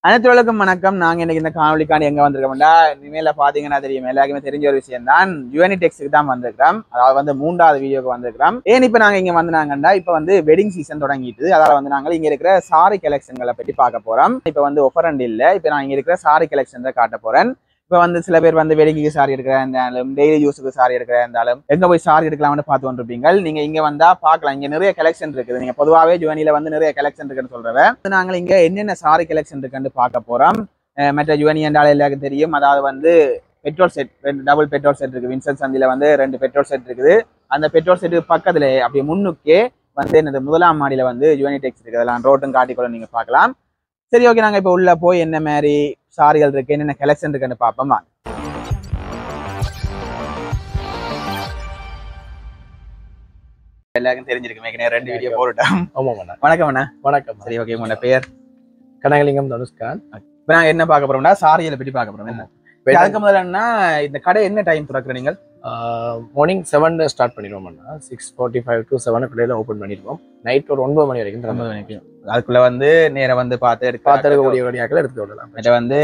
அனைத்துலகம் வணக்கம் நாங்க இன்னைக்கு இந்த காணொலிக்காண்டி எங்க வந்திருக்கோம்டா இனிமேல பாத்தீங்கன்னா தெரியும் எல்லாருக்குமே தெரிஞ்ச ஒரு விஷயம் தான் யூனிடெக்ஸுக்கு தான் வந்திருக்கிறோம் அதாவது வந்து மூன்றாவது வீடியோக்கு வந்திருக்கிறோம் ஏன் இப்ப நாங்க இங்க வந்தாங்கன்னா இப்ப வந்து வெட்டிங் சீசன் தொடங்கிட்டு அதால வந்து நாங்க இங்க இருக்கிற சாரி கலெக்ஷன்களை பற்றி பார்க்க போறோம் இப்ப வந்து ஒஃபர் அண்ட் இல்ல இப்ப நான் இங்க இருக்கிற சாரி கலெக்ஷன் தான் காட்ட போறேன் இப்ப வந்து சில பேர் வந்து வெடிங்கு சாரி எடுக்கிற இருந்தாலும் டெய்லி யூஸுக்கு சாரி எடுக்கிற இருந்தாலும் எங்க போய் சாரி எடுக்கலாம்னு பார்த்து கொண்டிருப்பீங்க நீங்க இங்க வந்தா பார்க்கலாம் இங்க நிறைய கலெக்ஷன் இருக்குது நீங்க பொதுவாகவே ஜுவனில வந்து நிறைய கலெக்ஷன் இருக்குன்னு சொல்றவ நாங்கள் இங்க என்னென்ன சாரி கலெக்ஷன் இருக்குன்னு பார்க்க போறோம் அஹ் மற்ற ஜுவனி என்றால் எல்லாருக்கும் தெரியும் அதாவது வந்து பெட்ரோல் செட் ரெண்டு டபுள் பெட்ரோல் செட் இருக்கு வின்சென்ட் சந்தில வந்து ரெண்டு பெட்ரோல் செட் இருக்குது அந்த பெட்ரோல் செட்டுக்கு பக்கத்துல அப்படியே முன்னுக்கே வந்து என்னது முதலாம் மாடியில வந்து யுவனி டெக்ஸ் இருக்குது அதெல்லாம் ரோட்டும் காட்டிக்கொள்ள நீங்க பார்க்கலாம் சரி ஓகே நாங்க இப்போ உள்ள போய் என்ன மாதிரி சாரிகள் இருக்கு என்னென்ன கலெக்ஷன் இருக்குன்னு பார்ப்போம் வாங்க. எல்லாருக்கும் தெரிஞ்சிருக்கு மேற்கனவே ரெண்டு வீடியோ போட்டுட்டோம் ஆமாங்கண்ணா வணக்கம் அண்ணா வணக்கம் சரி ஓகே உங்களோட பேர் கனகலிங்கம் தனுஷ்கான் இப்போ நாங்க என்ன பார்க்க போறோம்னா சாரிகளை பற்றி பார்க்க போறோம் என்ன சரி, அதுக்கு முதல்ல என்ன இந்த கடை என்ன டைம் திறக்கிற நீங்கள் மார்னிங் செவன் ஸ்டார்ட் பண்ணிடுவோம்ண்ணா six forty five to seven கடையில் ஓப்பன் பண்ணிடுவோம் நைட் ஒரு ஒன்பது மணி வரைக்கும் திறந்து ஒன்பது மணிக்கு அதுக்குள்ள வந்து நேரா வந்து பார்த்து எடுக்க பார்த்துருக்கக்கூடிய கடையாக்கள் எடுத்து விடலாம் இதை வந்து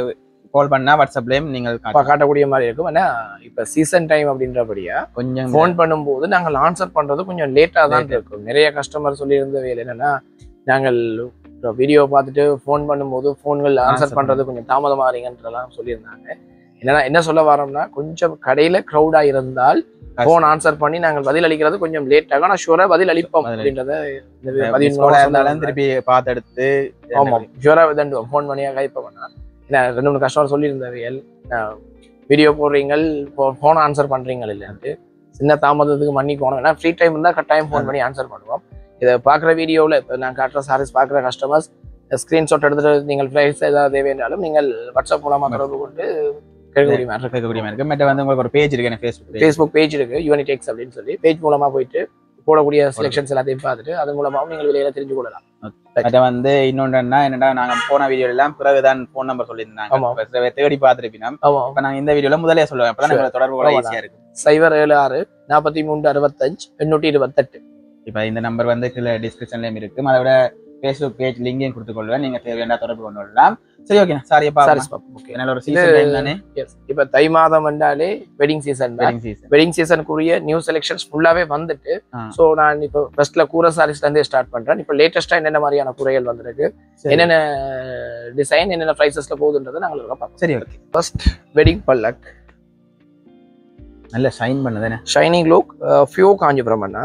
கால் பண்ணா வாட்ஸ்அப்லயும் நீங்கள் அப்ப காட்டலாம். காட்டக்கூடிய மாதிரி இருக்கும் ஏன்னா இப்போ சீசன் டைம் அப்படின்றபடியா கொஞ்சம் ஃபோன் பண்ணும்போது நாங்கள் ஆன்சர் பண்றது கொஞ்சம் லேட்டாக தான் Late. இருக்கும் நிறைய கஸ்டமர் சொல்லியிருந்த வேலை என்னன்னா நாங்கள் வீடியோ பார்த்துட்டு ஃபோன் பண்ணும்போது ஃபோன்கள் Answer ஆன்சர் பண்றது கொஞ்சம் தாமதமாறீங்கன்றலாம் சொல்லியிருந்தாங்க என்னன்னா என்ன சொல்ல வரோம்னா கொஞ்சம் கடையில க்ரௌடா இருந்தால் ஃபோன் ஆன்சர் பண்ணி நாங்கள் பதில் அளிக்கிறது கொஞ்சம் லேட் ஆகும் ஆனால் ஷூரா பதில் அளிப்போம் பதில் அப்படின்றத இந்த இந்த பதிவு miss மூலமா call ஆ சொல்ல இருந்தாலும் வந்தேன். திருப்பி பார்த்து எடுத்து ஆமாம் ஷூரா விதண்டுவோம் ஃபோன் பண்ணியா கைப்ப வேணாம் ஏன்னா ரெண்டு மூணு கஸ்டமர் சொல்லியிருந்தவையல் வீடியோ போடுறீங்க ஃபோன் ஆன்சர் பண்றீங்க இல்லைன்ட்டு சின்ன தாமதத்துக்கு மன்னிக்கணும் ஏன்னா ஃப்ரீ டைம் இருந்தால் கட்டாயம் ஃபோன் பண்ணி ஆன்சர் பண்ணுவோம் இதை பார்க்குற வீடியோவில் இப்போ நான் காட்டுற சாரீஸ் பார்க்குற கஸ்டமர்ஸ் ஸ்க்ரீன்ஷாட் எடுத்துட்டு நீங்கள் ப்ரைஸ் ஏதாவது தேவையானாலும் நீங்கள் வாட்ஸ்அப் மூலமாக தொடர்பு கொண்டு கேட்கக்கூடிய மாதிரி இருக்கு கேட்கக்கூடிய மாதிரி இருக்கு மற்ற வந்து உங்களுக்கு ஒரு பேஜ் இருக்கு எனக்கு ஃபேஸ்புக் ஃபேஸ்புக் பேஜ் இருக்கு யூனிடெக்ஸ் அப்படின்னு சொல்லி பேஜ் மூலமா போயிட்டு போடக்கூடிய செலெக்ஷன்ஸ் எல்லாத்தையும் பார்த்துட்டு அதன் மூலமாகவும் நீங்கள் வெளியில தெரிஞ்சு கொள்ளலாம் மற்ற வந்து இன்னொன்று என்ன என்னடா நாங்க போன வீடியோ எல்லாம் பிறகுதான் ஃபோன் நம்பர் சொல்லியிருந்தாங்க ஆமா. இப்ப சில பேர் தேடி பார்த்துருப்பீங்க ஆமாம் இப்ப நாங்க இந்த வீடியோல முதல்ல சொல்லுவேன் அப்பதான் Sure. நம்மளோட தொடர்பு கூட ஆமாடா. ஈஸியா இருக்கு சைபர் ஏழு ஆறு நாற்பத்தி மூன்று அறுபத்தஞ்சு எண்ணூற்றி இருபத்தெட்டு இப்ப இந்த நம்பர் வந்து கீழே டிஸ்கிரிப்ஷன்லயும் இருக்கு அதை விட ஃபேஸ்புக் பேஜ் லிங்கையும் கொடுத்துக் கொள்வேன் நீங்க தேவையான தொடர்பு கொண்டு வரலாம் சரி ஓகே சாரி சாரீஸ் பாருங்க பார்ப்போம் ஓகே என்னால ஒரு சீசன் டைம் தானே எஸ் இப்போ தை மாதம் வந்தாலே வெட்டிங் சீசன் தான் வெட்டிங் சீசன் வெட்டிங் சீசனுக்குரிய நியூ செலெக்ஷன்ஸ் ஃபுல்லாவே வந்துட்டு ஆ. ஸோ நான் இப்போ ஃபர்ஸ்ட்ல கூரை சாரீஸ்ல இருந்தே ஸ்டார்ட் பண்றேன் இப்போ லேட்டஸ்டா என்னென்ன மாதிரியான குறைகள் வந்திருக்கு என்னென்ன டிசைன் என்னென்ன ப்ரைசஸ்ல போகுதுன்றதை நாங்கள் ஒரு பார்ப்போம் சரி ஓகே ஃபர்ஸ்ட் வெட்டிங் பல்லக் நல்ல ஷைன் பண்ணுதானே ஷைனிங் லுக் ஃபியூ காஞ்சிபுரம் அண்ணா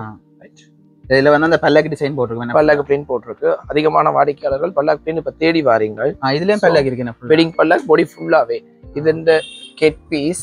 இதுல வந்து அந்த பல்லக்கு டிசைன் போட்டிருக்கேன் பல்லக்கு பிரிண்ட் போட்டிருக்கு அதிகமான வாடிக்கையாளர்கள் பல்லக் பிரிண்ட் இப்ப தேடி வாரீங்கள் ஆ, இதுலயும் So, பல்லக்கு இருக்கு full ஆ. வெட்டிங் பல்லக் பாடி ஃபுல்லாவே இது இந்த கெட் பீஸ்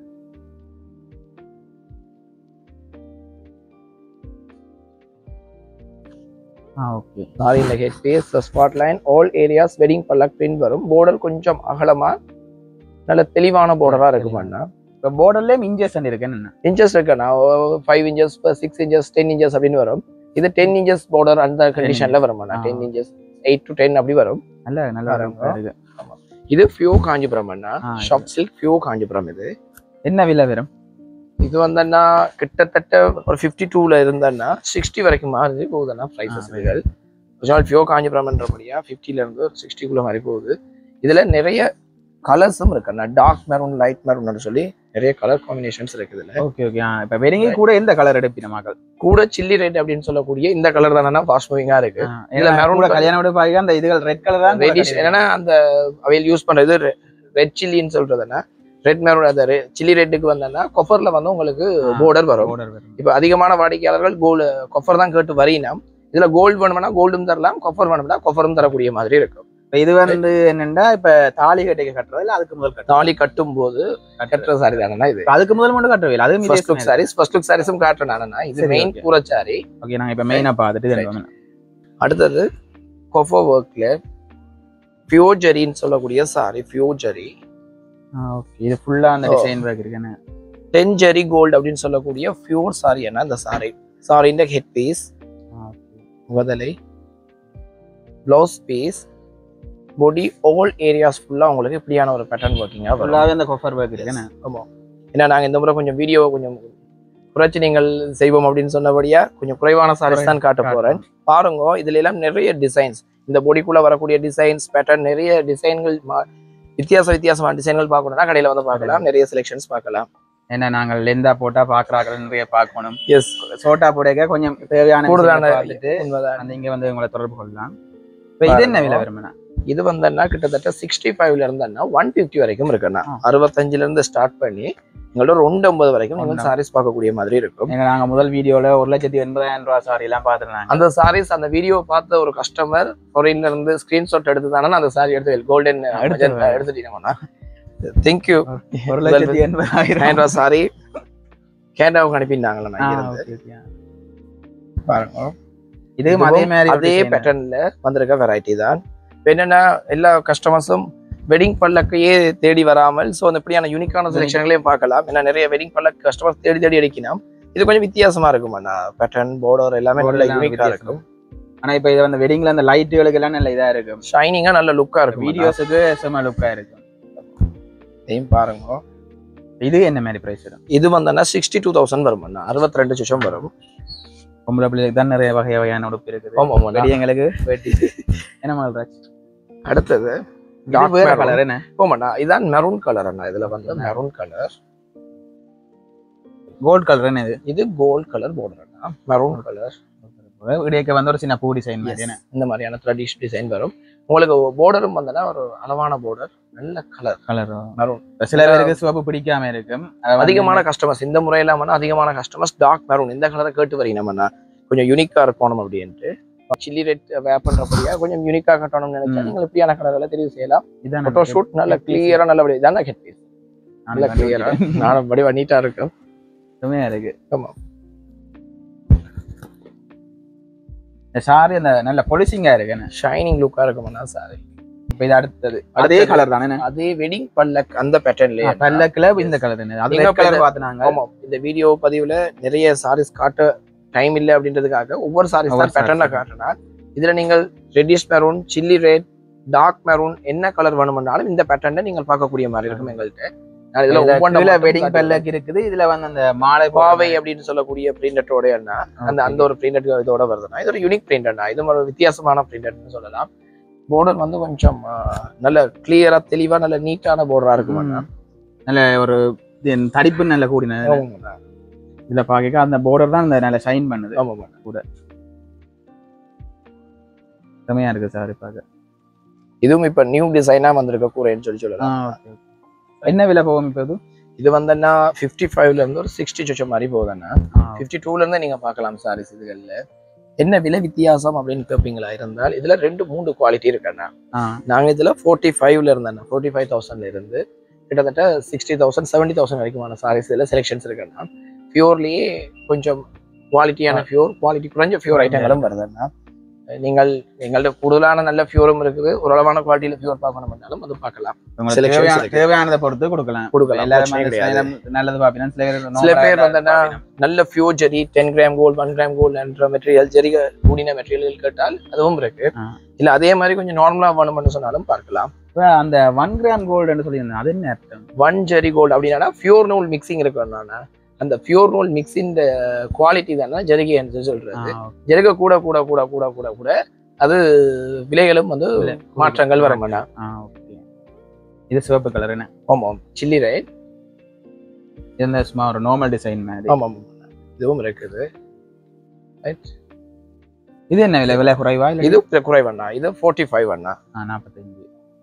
ஆ ஓகே சாரி இந்த head piece spot line all areas wedding பல்லக் பிரிண்ட் வரும் border கொஞ்சம் அகலமா நல்ல தெளிவான border-ஆ இருக்கும் அண்ணா இப்போ போர்டர்லயும் இன்ஜெக்ஷன் இருக்குன்னு என்ன இன்ச்சஸ் இருக்குண்ணா five inches six inches ten inches அப்படின்னு வரும் இது டென் இன்ச்சஸ் border அந்த கண்டிஷன்ல வரும் அண்ணா ஆ. Ten inches eight to ten அப்படி வரும் நல்ல நல்ல பாருங்க. இருக்கு இது ஃபியூ காஞ்சிபுரம் அண்ணா ஆ, ஷாப் சில்க் ஃபியூ காஞ்சிபுரம் இது என்ன விலை வரும் இது வந்தன்னா கிட்டத்தட்ட ஒரு ஃபிஃப்டி டூல இருந்தன்னா சிக்ஸ்டி வரைக்கும் மாறுது போகுதுன்னா ப்ரைஸஸ் ஆ, இதுகள் கொஞ்சம் ஃபியோ காஞ்சிபுரம்ன்றபடியா ஃபிஃப்டில இருந்து ஒரு சிக்ஸ்டிக்குள்ள மாதிரி போகுது இதுல நிறைய கலர்ஸும் இருக்குண்ணா டார்க் மெரூன் லைட் மெரூன் சொல்லி நிறைய கலர் காம்பினேஷன்ஸ் இருக்குது இதுல ஓகே ஓகே இப்போ வெடிங்கி கூட எந்த கலர் எடுப்பின மக்கள் கூட சில்லி ரெட் அப்படின்னு சொல்லக்கூடிய இந்த கலர் தானே ஃபாஸ்ட் மூவிங்கா இருக்கு இதுல maroon மெரூன் colour. கல்யாணம் விட பாருங்க அந்த இதுகள் ரெட் கலர் தான் ரெட்டிஷ் என்னன்னா அந்த அவையில் யூஸ் பண்றது ரெட் சில்லின்னு சொல்றதுன்னா ரெட் மெரூன் அந்த சில்லி ரெட்டுக்கு வந்தோன்னா கொஃபர்ல வந்து உங்களுக்கு border வரும் border வரும் இப்போ அதிகமான வாடிக்கையாளர்கள் கோல்டு கொஃபர் தான் கேட்டு வரீனா இதுல கோல்டு வேணும்னா கோல்டும் தரலாம் கொஃபர் வேணும்னா கொஃபரும் தரக்கூடிய மாதிரி இருக்கும் இப்ப இது வந்து என்னன்னா இப்ப தாலி கட்டிக்க கட்டுறது இல்ல அதுக்கு முதல் கட்டுறது தாலி கட்டும் போது கட்டுற சாரி தானே இது இப்ப அதுக்கு முதல் மட்டும் கட்டுறது அது first look sarees first look சாரீஸும் காட்டுறேன் நானா இது சரி, மெயின் okay. கூரை சாரி ஓகே நாங்க இப்ப மெயினா பார்த்துட்டு இது Right. வந்து- அடுத்தது கொஃபோ ஒர்க்ல ஃபியூஜரின்னு சொல்லக்கூடிய சாரி ஃபியூஜரி ஆ, okay. இது ஃபுல்லா அந்த Oh. டிசைன் ஒர்க் இருக்குன்னு டென் ஜெரி கோல்டு அப்படின்னு சொல்லக்கூடிய ஃபியூர் சாரி என்ன இந்த சாரி சாரிന്റെ ஹெட் பீஸ் ஆ, okay. முதலை ப்ளவுஸ் பீஸ் பொடி ஆல் ஏரியாஸ் ஃபுல்லா உங்களுக்கு இப்படியான ஒரு பேட்டர்ன் ஒர்க்கிங்கா வரும் ஃபுல்லாவே அந்த கொஃபர் ஒர்க் இருக்குன்னு ஆமா ஏன்னா நாங்க இந்த முறை கொஞ்சம் வீடியோ கொஞ்சம் குறைச்சி நீங்கள் செய்வோம் அப்படின்னு சொன்னபடியா கொஞ்சம் குறைவான சாரீஸ் தான் காட்ட போறேன் பாருங்க இதுல எல்லாம் நிறைய டிசைன்ஸ் இந்த பொடிக்குள்ள வரக்கூடிய டிசைன்ஸ் பேட்டர்ன் நிறைய டிசைன்கள் வித்தியாச வித்தியாசமான டிசைன்கள் பார்க்கணும்னா கடையில வந்து பார்க்கலாம் நிறைய செலெக்ஷன்ஸ் பார்க்கலாம் ஏன்னா நாங்கள் லெந்தா போட்டா பாக்குறாங்க நிறைய பார்க்கணும் எஸ் சோட்டா போடைக்க கொஞ்சம் தேவையான கூடுதலான விஷயங்களை பார்த்துட்டு உண்மைதான் அந்த இங்க வந்து உங்களை தொடர்பு கொள்ளலாம் இப்ப இது என்ன விலை வருமானா இது வந்தேன்னா கிட்டத்தட்ட சிக்ஸ்டி ஃபைவ்ல இருந்தேன்னா ஒன் ஃபிஃப்டி வரைக்கும் இருக்குண்ணா ஆ. அறுபத்தஞ்சுல இருந்து ஸ்டார்ட் பண்ணி எங்களோட ஒரு ஒன்று ஐம்பது வரைக்கும் நீங்கள் ஒன்று. சாரீஸ் பார்க்கக்கூடிய மாதிரி இருக்கும் எங்க நாங்க முதல் வீடியோல ஒரு லட்சத்தி எண்பதாயிரம் ரூபாய் சாரி எல்லாம் பாத்துருந்தாங்க அந்த சாரீஸ் அந்த வீடியோ பார்த்த ஒரு கஸ்டமர் ஃபாரின்ல இருந்து ஸ்கிரீன்ஷாட் எடுத்து தானே அந்த சாரி எடுத்து கோல்டன் எடுத்துருவாரு. எடுத்துட்டீங்கன்னா தேங்க்யூ ஒரு லட்சத்தி எண்பதாயிரம் நைன் ரூபா சாரி கேண்டாவுக்கு அனுப்பியிருந்தாங்களா ஆ, நான் இருந்து okay, okay. பாருங்க இதுவும் அதே மாதிரி ஒரு அதே design. பேட்டர்ன்ல வந்திருக்க வெரைட்டி தான் இப்ப என்னன்னா எல்லா கஸ்டமர்ஸும் வெட்டிங் பல்லக்கையே தேடி வராமல் ஸோ அந்த இப்படியான யூனிக்கான செலெக்ஷன்களையும் பார்க்கலாம் ஏன்னா நிறைய வெட்டிங் பல்லக்கு கஸ்டமர் தேடி தேடி அடிக்கணும் இது கொஞ்சம் வித்தியாசமா இருக்கும் அண்ணா பேட்டர்ன் border எல்லாமே நல்ல எல்லாம் யூனிக்கா வித்தியாசம். இருக்கும் ஆனா இப்ப இது வந்து வெட்டிங்ல அந்த லைட்டுகளுக்கு எல்லாம் நல்ல இதா இருக்கும் ஷைனிங்கா நல்ல லுக்கா இருக்கும் வீடியோஸ் வீடியோஸுக்கு செம லுக்கா இருக்கும் இதையும் பாருங்க இது என்ன மாதிரி பிரைஸ் வரும் இது வந்தோன்னா சிக்ஸ்டி டூ தௌசண்ட் வரும் அண்ணா அறுபத்தி ரெண்டு சுஷம் வரும் பொம்பளை பிள்ளைகளுக்கு தான் நிறைய வகை வகையான உடுப்பு இருக்குது ஆமா ஆமா வெடியங்களுக்கு வெட்டி என்ன மல்ராஜ் அடுத்தது இது Dark வேற maroon. கலர் என்ன ஆமாண்ணா இதான் மெரூன் கலர் அண்ணா இதுல வந்து மெரூன் கலர் கோல்ட் கலர் என்ன இது இது கோல்ட் கலர் border அண்ணா மெரூன் கலர் இடையக்க வந்து ஒரு சின்ன பூ டிசைன் மாதிரி என்ன இந்த மாதிரியான ட்ரெடிஷ் டிசைன் வரும் உங்களுக்கு பார்டரும் வந்தனா ஒரு அளவான பார்டர் நல்ல கலர் கலர் மெரூன் சில பேருக்கு சிவப்பு பிடிக்காம இருக்கும் அது வந்து அதிகமான கஸ்டமர்ஸ் இந்த முறையில வந்து அதிகமான கஸ்டமர்ஸ் டார்க் மெரூன் இந்த கலரை கேட்டு வரீங்க நம்ம கொஞ்சம் யூனிக்கா இருக்கணும் அப்படின்ட்டு சில்லி ரெட் வேப் பண்றபடியா கொஞ்சம் யூனிக்கா கட்டணும்னு நினைச்சா ம். நீங்கள் இப்படியான கலர்ல தெரிவு செய்யலாம் இதான் ஃபோட்டோ ஷூட் நல்ல Head piece. கிளியரா நல்லபடி இதான் ஹெட் பீஸ் நல்ல நானும் கிளியரா கண்டுபிடிக்கிறேன். நானும் வடிவா நீட்டா இருக்கும் செமையா இருக்கு ஆமா. இந்த சாரி அந்த நல்ல பொலிசிங்கா இருக்கு என்ன ஷைனிங் லுக்கா இருக்கும்னா சாரி இப்ப இது அடுத்தது அதே அடுத்தது. கலர் தானே என்ன? அதே வெட்டிங் பல்லக் அந்த பேட்டர்ன்லயே ஆ, பல்லக்குல இந்த கலர் என்ன அது நீங்க ரெட் கலர் இப்ப பாத்துனாங்க ஆமா இந்த வீடியோ பதிவுல நிறைய சாரீஸ் காட்ட டைம் இல்லை அப்படின்றதுக்காக ஒவ்வொரு சாரீஸ் ஒவ்வொரு தான் பேட்டர்னா sarees. காட்டினா இதுல நீங்கள் reddish maroon chilli red dark maroon என்ன கலர் வேணும்னாலும் இந்த பேட்டர்ன்ல நீங்கள் பார்க்கக்கூடிய மாதிரி இருக்கும் எங்கள்கிட்ட நான் இதுல ஒவ்வொன்றா இதுல மட்டும் வெட்டிங் காட்டுறேன். பல்லக்கு இருக்குது இதுல வந்து அந்த மாலை பாவை அப்படின்னு சொல்லக்கூடிய பிரிண்டட்டோட என்ன அந்த அந்த ஒரு பிரிண்டட் இதோட வருதுன்னா இது ஒரு யூனிக் பிரிண்டட்னா இது ஒரு வித்தியாசமான பிரிண்டட்னு சொல்லலாம் border வந்து கொஞ்சம் ஆ, நல்ல கிளியரா தெளிவா நல்ல நீட்டான border-ஆ இருக்கும் அண்ணா. நல்ல ஒரு இது தடிப்பு நல்ல கூடின ஆமாம் இதுல பாக்க அந்த border தான் இந்த நல்ல ஷைன் பண்ணுது ஆமாம் செமையா இருக்கு சாரி பாக்க இதுவும் இப்ப நியூ டிசைனா வந்திருக்க கூரைன்னு சொல்லி சொல்லலாம் என்ன விலை போகும் இப்ப இது இது வந்தன்னா ஃபிஃப்டி ஃபைவ்ல இருந்து ஒரு சிக்ஸ்டி சொச்ச மாதிரி போகுதுண்ணா ஃபிஃப்டி டூல இருந்து நீங்க பார்க்கலாம் சாரீஸ் இதுகள்ல என்ன விலை வித்தியாசம் அப்படின்னு கேட்பீங்களா இருந்தால் இதுல ரெண்டு மூணு குவாலிட்டி இருக்குண்ணா ஆ. நாங்க இதுல ஃபோர்ட்டி ஃபைவ்ல இருந்தேண்ணா ஃபோர்ட்டி ஃபைவ் தௌசண்ட்ல இருந்து கிட்டத்தட்ட சிக்ஸ்டி தௌசண்ட் செவன்டி தௌசண்ட் வரைக்குமான சாரீஸ் இதுல செலெக்ஷன்ஸ் இருக்குண்ணா பியூர்லயே கொஞ்சம் குவாலிட்டியான பியூர் குவாலிட்டி குறைஞ்ச பியூர் ஐட்டங்களும் வருதுண்ணா நீங்கள் எங்கள்ட்ட கூடுதலான நல்ல பியூரும் இருக்குது ஓரளவான குவாலிட்டியில பியூர் பார்க்கணும்னாலும் அது பார்க்கலாம் உங்களுக்கு Selections தேவையான இருக்கு. தேவையானதை பொறுத்து கொடுக்கலாம் கொடுக்கலாம் எல்லாரும் பிரச்சனை அந்த கிடையாது. சில நல்லது பாப்பீங்க சில பேர் சில normal ஆ பேர் எல்லாரும் வந்தனா பாப்பீங்க. நல்ல pure zari ten gram gold one gram gold என்ற மெட்டீரியல் ஜெரிக கூடின மெட்டீரியல் கேட்டால் அதுவும் இருக்கு ஆ. இல்ல அதே மாதிரி கொஞ்சம் நார்மலா வேணும்னு சொன்னாலும் பார்க்கலாம் இப்ப அந்த ஒன் கிராம் கோல்டுன்னு சொல்லியிருந்தேன் அது என்ன அர்த்தம் ஒன் ஜெரி கோல்ட் அப்படின்னா பியூர் நூல் மிக்சிங் இருக்கணும்னா அந்த பியூர் நூல் மிக்சிங் குவாலிட்டி தானே ஜெரிகை என்று சொல்றது ஆ, ஜெரிகை கூட கூட கூட கூட கூட கூட அது விலைகளும் வந்து விலை. மாற்றங்கள் வரும்ண்ணா ஆ, okay. இது சிவப்பு கலர் என்ன ஆமாம் சில்லி ரைட் இது இந்த சும்மா ஒரு நார்மல் டிசைன் மாதிரி ஆமாம் இதுவும் இருக்குது ரைட் இது என்ன விலை விலை குறைவா இல்ல இது குறைவண்ணா இது ஃபோர்ட்டி ஃபைவ் அண்ணா ஆ, நாற்பத்தஞ்சு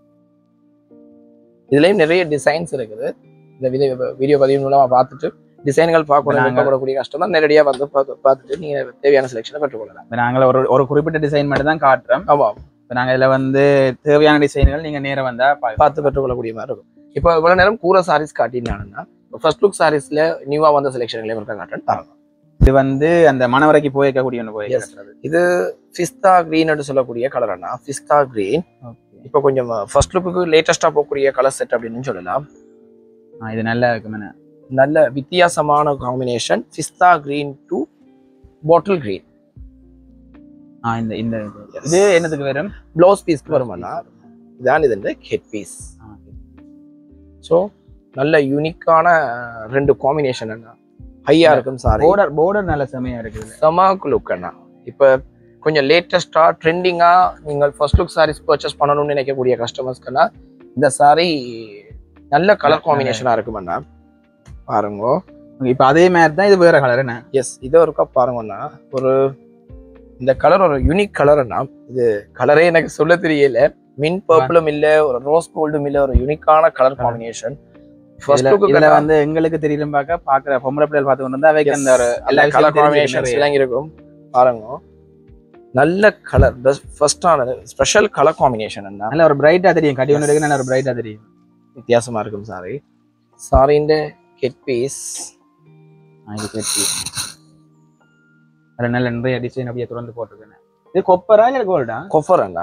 இதுலயும் நிறைய டிசைன்ஸ் இருக்குது இந்த வீடியோ வீடியோ பதிவு மூலமா பார்த்துட்டு டிசைன்கள் பார்க்கணும் நாங்க- விருப்பப்படக்கூடிய கஸ்டமர் நேரடியா வந்து பார்த்து பார்த்துட்டு நீங்க தேவையான செலெக்ஷனை பெற்றுக்கொள்ளலாம் இப்ப நாங்கள் ஒரு ஒரு குறிப்பிட்ட டிசைன் மட்டும் தான் காட்டுறோம் ஆமா இப்ப நாங்க இதுல வந்து தேவையான டிசைன்கள் நீங்க நேரா வந்தா பார்க்கலாம். பார்த்து பெற்றுக்கொள்ளக்கூடிய மாதிரி இருக்கும் இப்போ இவ்வளவு நேரம் கூரை சாரீஸ் காட்டினாங்கன்னா ஃபர்ஸ்ட் லுக் சாரீஸ்ல நியூவா வந்த செலெக்ஷன்களே இருக்க காட்டுறேன் பாருங்க இது வந்து அந்த மணவரைக்கு போயிருக்கக்கூடிய ஒன்று Yes. போயிருக்கிறது இது பிஸ்தா கிரீன் சொல்லக்கூடிய கலர் அண்ணா பிஸ்தா கிரீன் இப்போ கொஞ்சம் ஃபர்ஸ்ட் லுக்கு லேட்டஸ்டா போகக்கூடிய கலர் செட் அப்படின்னு சொல்லலாம் ஆ, இது நல்லா இருக்குமே நல்ல வித்தியாசமான காம்பினேஷன் பிஸ்தா கிரீன் டு பாட்டில் கிரீன் ஆ இந்த இந்த இது. இது என்னத்துக்கு வரும் ப்ளவுஸ் பீஸ்க்கு வருமானா இதான் இது ஹெட் பீஸ் ஸோ நல்ல யூனிக்கான ரெண்டு காம்பினேஷன் அண்ணா ஹையா இருக்கும் சாரி போர்டர் போர்டர் நல்ல செமையா இருக்குது சமாக்கு லுக் அண்ணா இப்போ கொஞ்சம் லேட்டஸ்டா ட்ரெண்டிங்கா நீங்கள் ஃபர்ஸ்ட் லுக் சாரீஸ் பர்ச்சேஸ் பண்ணணும்னு நினைக்கக்கூடிய கஸ்டமர்ஸ்க்கெல்லாம் இந்த saree நல்ல கலர் காம்பினேஷனா இருக்குமண்ணா பாருங்க இப்ப அதே மாதிரி தான் இது வேற கலர் என்ன எஸ் இதை ஒருக்கா பாருங்கன்னா ஒரு இந்த கலர் ஒரு யூனிக் கலர்னா இது கலரே எனக்கு சொல்ல தெரியல மின் பர்பிளும் இல்ல ஒரு ரோஸ் கோல்டும் இல்ல ஒரு யூனிக்கான கலர் காம்பினேஷன் ஃபர்ஸ்ட் இதுல- இதுல லுக்கு வந்து எங்களுக்கு தெரியலும் பார்க்க பாக்குற பொம்பளை பிள்ளைகள் பார்த்து கொண்டு இருந்தா அவைக்கு அந்த ஒரு எல்லா கலர் விஷயமும் காம்பினேஷன்ஸ் தெரிஞ்சுக்கிட்டு எல்லாம் இருக்கும் பாருங்க நல்ல கலர் ஃபர்ஸ்ட் ஆனது ஸ்பெஷல் கலர் காம்பினேஷன் என்ன நல்ல ஒரு பிரைட்டா தெரியும் கட்டி ஒன்று இருக்கு நல்ல ஒரு பிரைட்டா தெரியும் வித்தியாசமா இருக்கும் சாரி சாரிന്റെ கெட் பீஸ் ஆ, இது கட்டி அதுல நல்ல நிறைய டிசைன் அப்படியே திறந்து போட்டிருக்கேன் இது கொப்பரா இல்ல கோல்டா கொஃபர் அண்ணா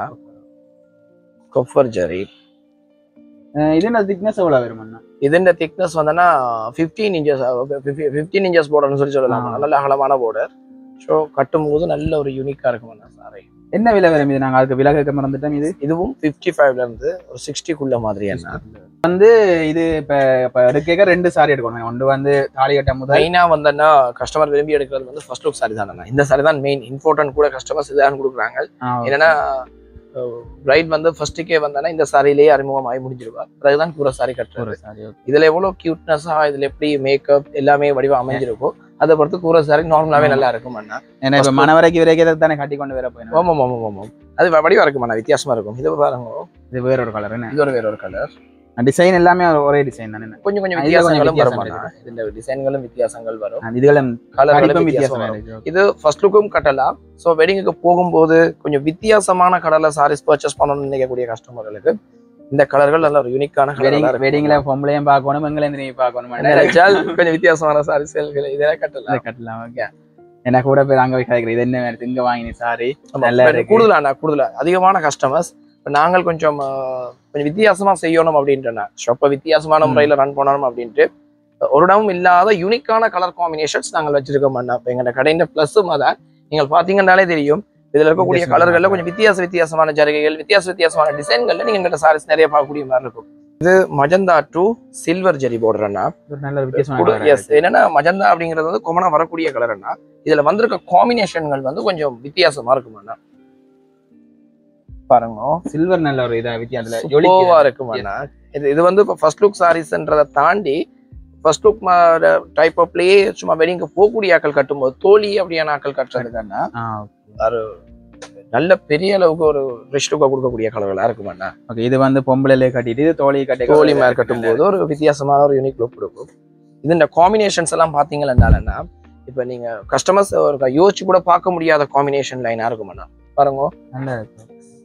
கொஃபர் ஜரி இது என்ன திக்னஸ் எவ்வளவு வரும் அண்ணா ഇതിന്റെ തിക്നെസ് വന്നാ ഫിഫ്റ്റീൻ ഇഞ്ചസ് ഫിഫ്റ്റീൻ ഇഞ്ചസ് ബോർഡர்னு சொல்லி சொல்லலாம் ஆ. நல்ல அகலமான border ஸோ கட்டும்போது நல்ல ஒரு யூனிக்கா இருக்கும் அந்த சாரி என்ன விலை வரும் இது நாங்க அதுக்கு விலை கேட்க மறந்துட்டோம் இது இதுவும் ஃபிஃப்டி ஃபைவ்ல இருந்து ஒரு சிக்ஸ்டிக்குள்ள மாதிரி என்ன வந்து இது இப்ப இப்ப எடுக்க ரெண்டு சாரி எடுக்கணும் ஒன்று வந்து தாலி கட்ட முதல் மெயினா வந்தேன்னா கஸ்டமர் விரும்பி எடுக்கிறது வந்து ஃபர்ஸ்ட் லுக் சாரி தானே இந்த சாரி தான் மெயின் இம்பார்ட்டன்ட் கூட கஸ்டமர்ஸ் இதான் கொடுக்குறாங்க ஆ, okay. என்னன்னா பிரைட் வந்து ஃபர்ஸ்ட்டுக்கே வந்தானா இந்த சாரிலேயே அறிமுகம் ஆகி முடிஞ்சிருவா அதுதான் கூற சாரி ஒரு கட்டுறது சாரி okay. இதுல எவ்வளவு கியூட்னஸா இதுல எப்படி மேக்கப் எல்லாமே வடிவம் அமைஞ்சிருக்கோ அதை பொறுத்து கூற சாரி நார்மலாவே நல்லா இருக்கும் அண்ணா ஏன்னா இப்ப மனவரைக்கு விரைக்கிறதுக்கு தானே கட்டி கொண்டு வர போயிடும் ஆமாம் ஆமாம் ஆமாம் அது வ- வடிவா இருக்கும் அண்ணா வித்தியாசமா இருக்கும் இது பாருங்க இது வேற ஒரு கலர் என்ன இது ஒரு வேற ஒரு கலர் டிசைன் எல்லாமே ஒரே டிசைன் தானே கொஞ்சம் கொஞ்சம் இதுல கொஞ்சம் வித்தியாசங்களும் வரும் வித்தியாசம் அண்ணா இந்த டிசைன்களும் வித்தியாசங்கள் வரும் அந்த இதுகளும் கலர்களும் கடிப்பும் வித்தியாசம் வித்தியாசம் வரும் இருக்கு இது ஃபர்ஸ்ட் லுக்கும் கட்டலாம் ஸோ வெட்டிங்குக்கு போகும்போது கொஞ்சம் வித்தியாசமான கலர்ல சாரீஸ் பர்ச்சேஸ் பண்ணணும்னு நினைக்கக்கூடிய கஸ்டமர்களுக்கு இந்த கலர்கள் நல்ல ஒரு யூனிக்கான வெட்டிங் கலர் வெட்டிங்ல பொம்பளையும் பார்க்கணும் எங்களையும் திரும்பி பார்க்கணும் நினைச்சால் கொஞ்சம் வித்தியாசமான சாரீஸ்கள் இதெல்லாம் கட்டலாம் இதை கட்டலாம் ஓகே எனக்கு கூட பேர் அங்க போய் கேட்குறேன் இது என்ன வேணும் இங்க வாங்கினி சாரி ஆமா, நல்லா இப்ப இருக்கு. கூடுதலா அண்ணா கூடுதலா அதிகமான கஸ்டமர்ஸ் இப்போ நாங்கள் கொஞ்சம் ஆ, கொஞ்சம் வித்தியாசமா செய்யணும் அப்படின்ட்டு ஷாப்பை வித்தியாசமான ம். முறையில ரன் பண்ணணும் அப்படின்ட்டு ஒரு இடமும் இல்லாத யூனிக்கான கலர் காம்பினேஷன்ஸ் நாங்கள் வச்சிருக்கோம் அண்ணா இப்போ எங்களோட கடையின் ப்ளஸ்ஸும் அதான் நீங்கள் பார்த்தீங்கன்னாலே தெரியும் இதுல இருக்கக்கூடிய வித்தியாசமா கலர்கள்ல கொஞ்சம் வித்தியாச வித்தியாசமான ஜரிகைகள் வித்தியாச வித்தியாசமான டிசைன்கள்ல நீங்க எங்கிட்ட சாரீஸ் நிறைய பார்க்கக்கூடிய மாதிரி இருக்கும் இது magenta to silver zari border அண்ணா ஒரு நல்ல ஒரு வித்தியாசமான colour எஸ் என்னன்னா மஜந்தா அப்படிங்கிறது வந்து கொமனா வரக்கூடிய கலர் அண்ணா இதுல வந்திருக்க காம்பினேஷன்கள் வந்து கொஞ்சம் வித்தியாசமா இருக்கும் அண்ணா பாருங்க சில்வர் நல்ல ஒரு இதா வித்தியாசத்துல சூப்பர்வா ஜொலிக்குது. இருக்கும் அண்ணா இது இது வந்து இப்போ ஃபர்ஸ்ட் லுக் சாரீஸ்ன்றதை தாண்டி ஃபர்ஸ்ட் லுக் டைப் ஆஃப்லயே சும்மா வெடிங்க போகக்கூடிய ஆக்கள் கட்டும்போது தோழி அப்படியான ஆக்கள் கட்டுறதுக்கு அண்ணா ஆ நல்ல பெரிய அளவுக்கு ஒரு ரிச் லுக்கா கொடுக்கக்கூடிய கலர்களா இருக்கும் அண்ணா ஓகே இது வந்து பொம்பளையிலே கட்டிட்டு இது தோழி கட்டி தோழி மேல் கட்டும்போது ஒரு வித்தியாசமான ஒரு யூனிக் லுக் கொடுக்கும் இது இந்த காம்பினேஷன்ஸ் எல்லாம் பாத்தீங்கன்னா இப்போ நீங்க கஸ்டமர்ஸ் ஒரு யோசிச்சு கூட பார்க்க முடியாத காம்பினேஷன் லைனா இருக்கும் அண்ணா பாருங்க நல்லா இருக்கு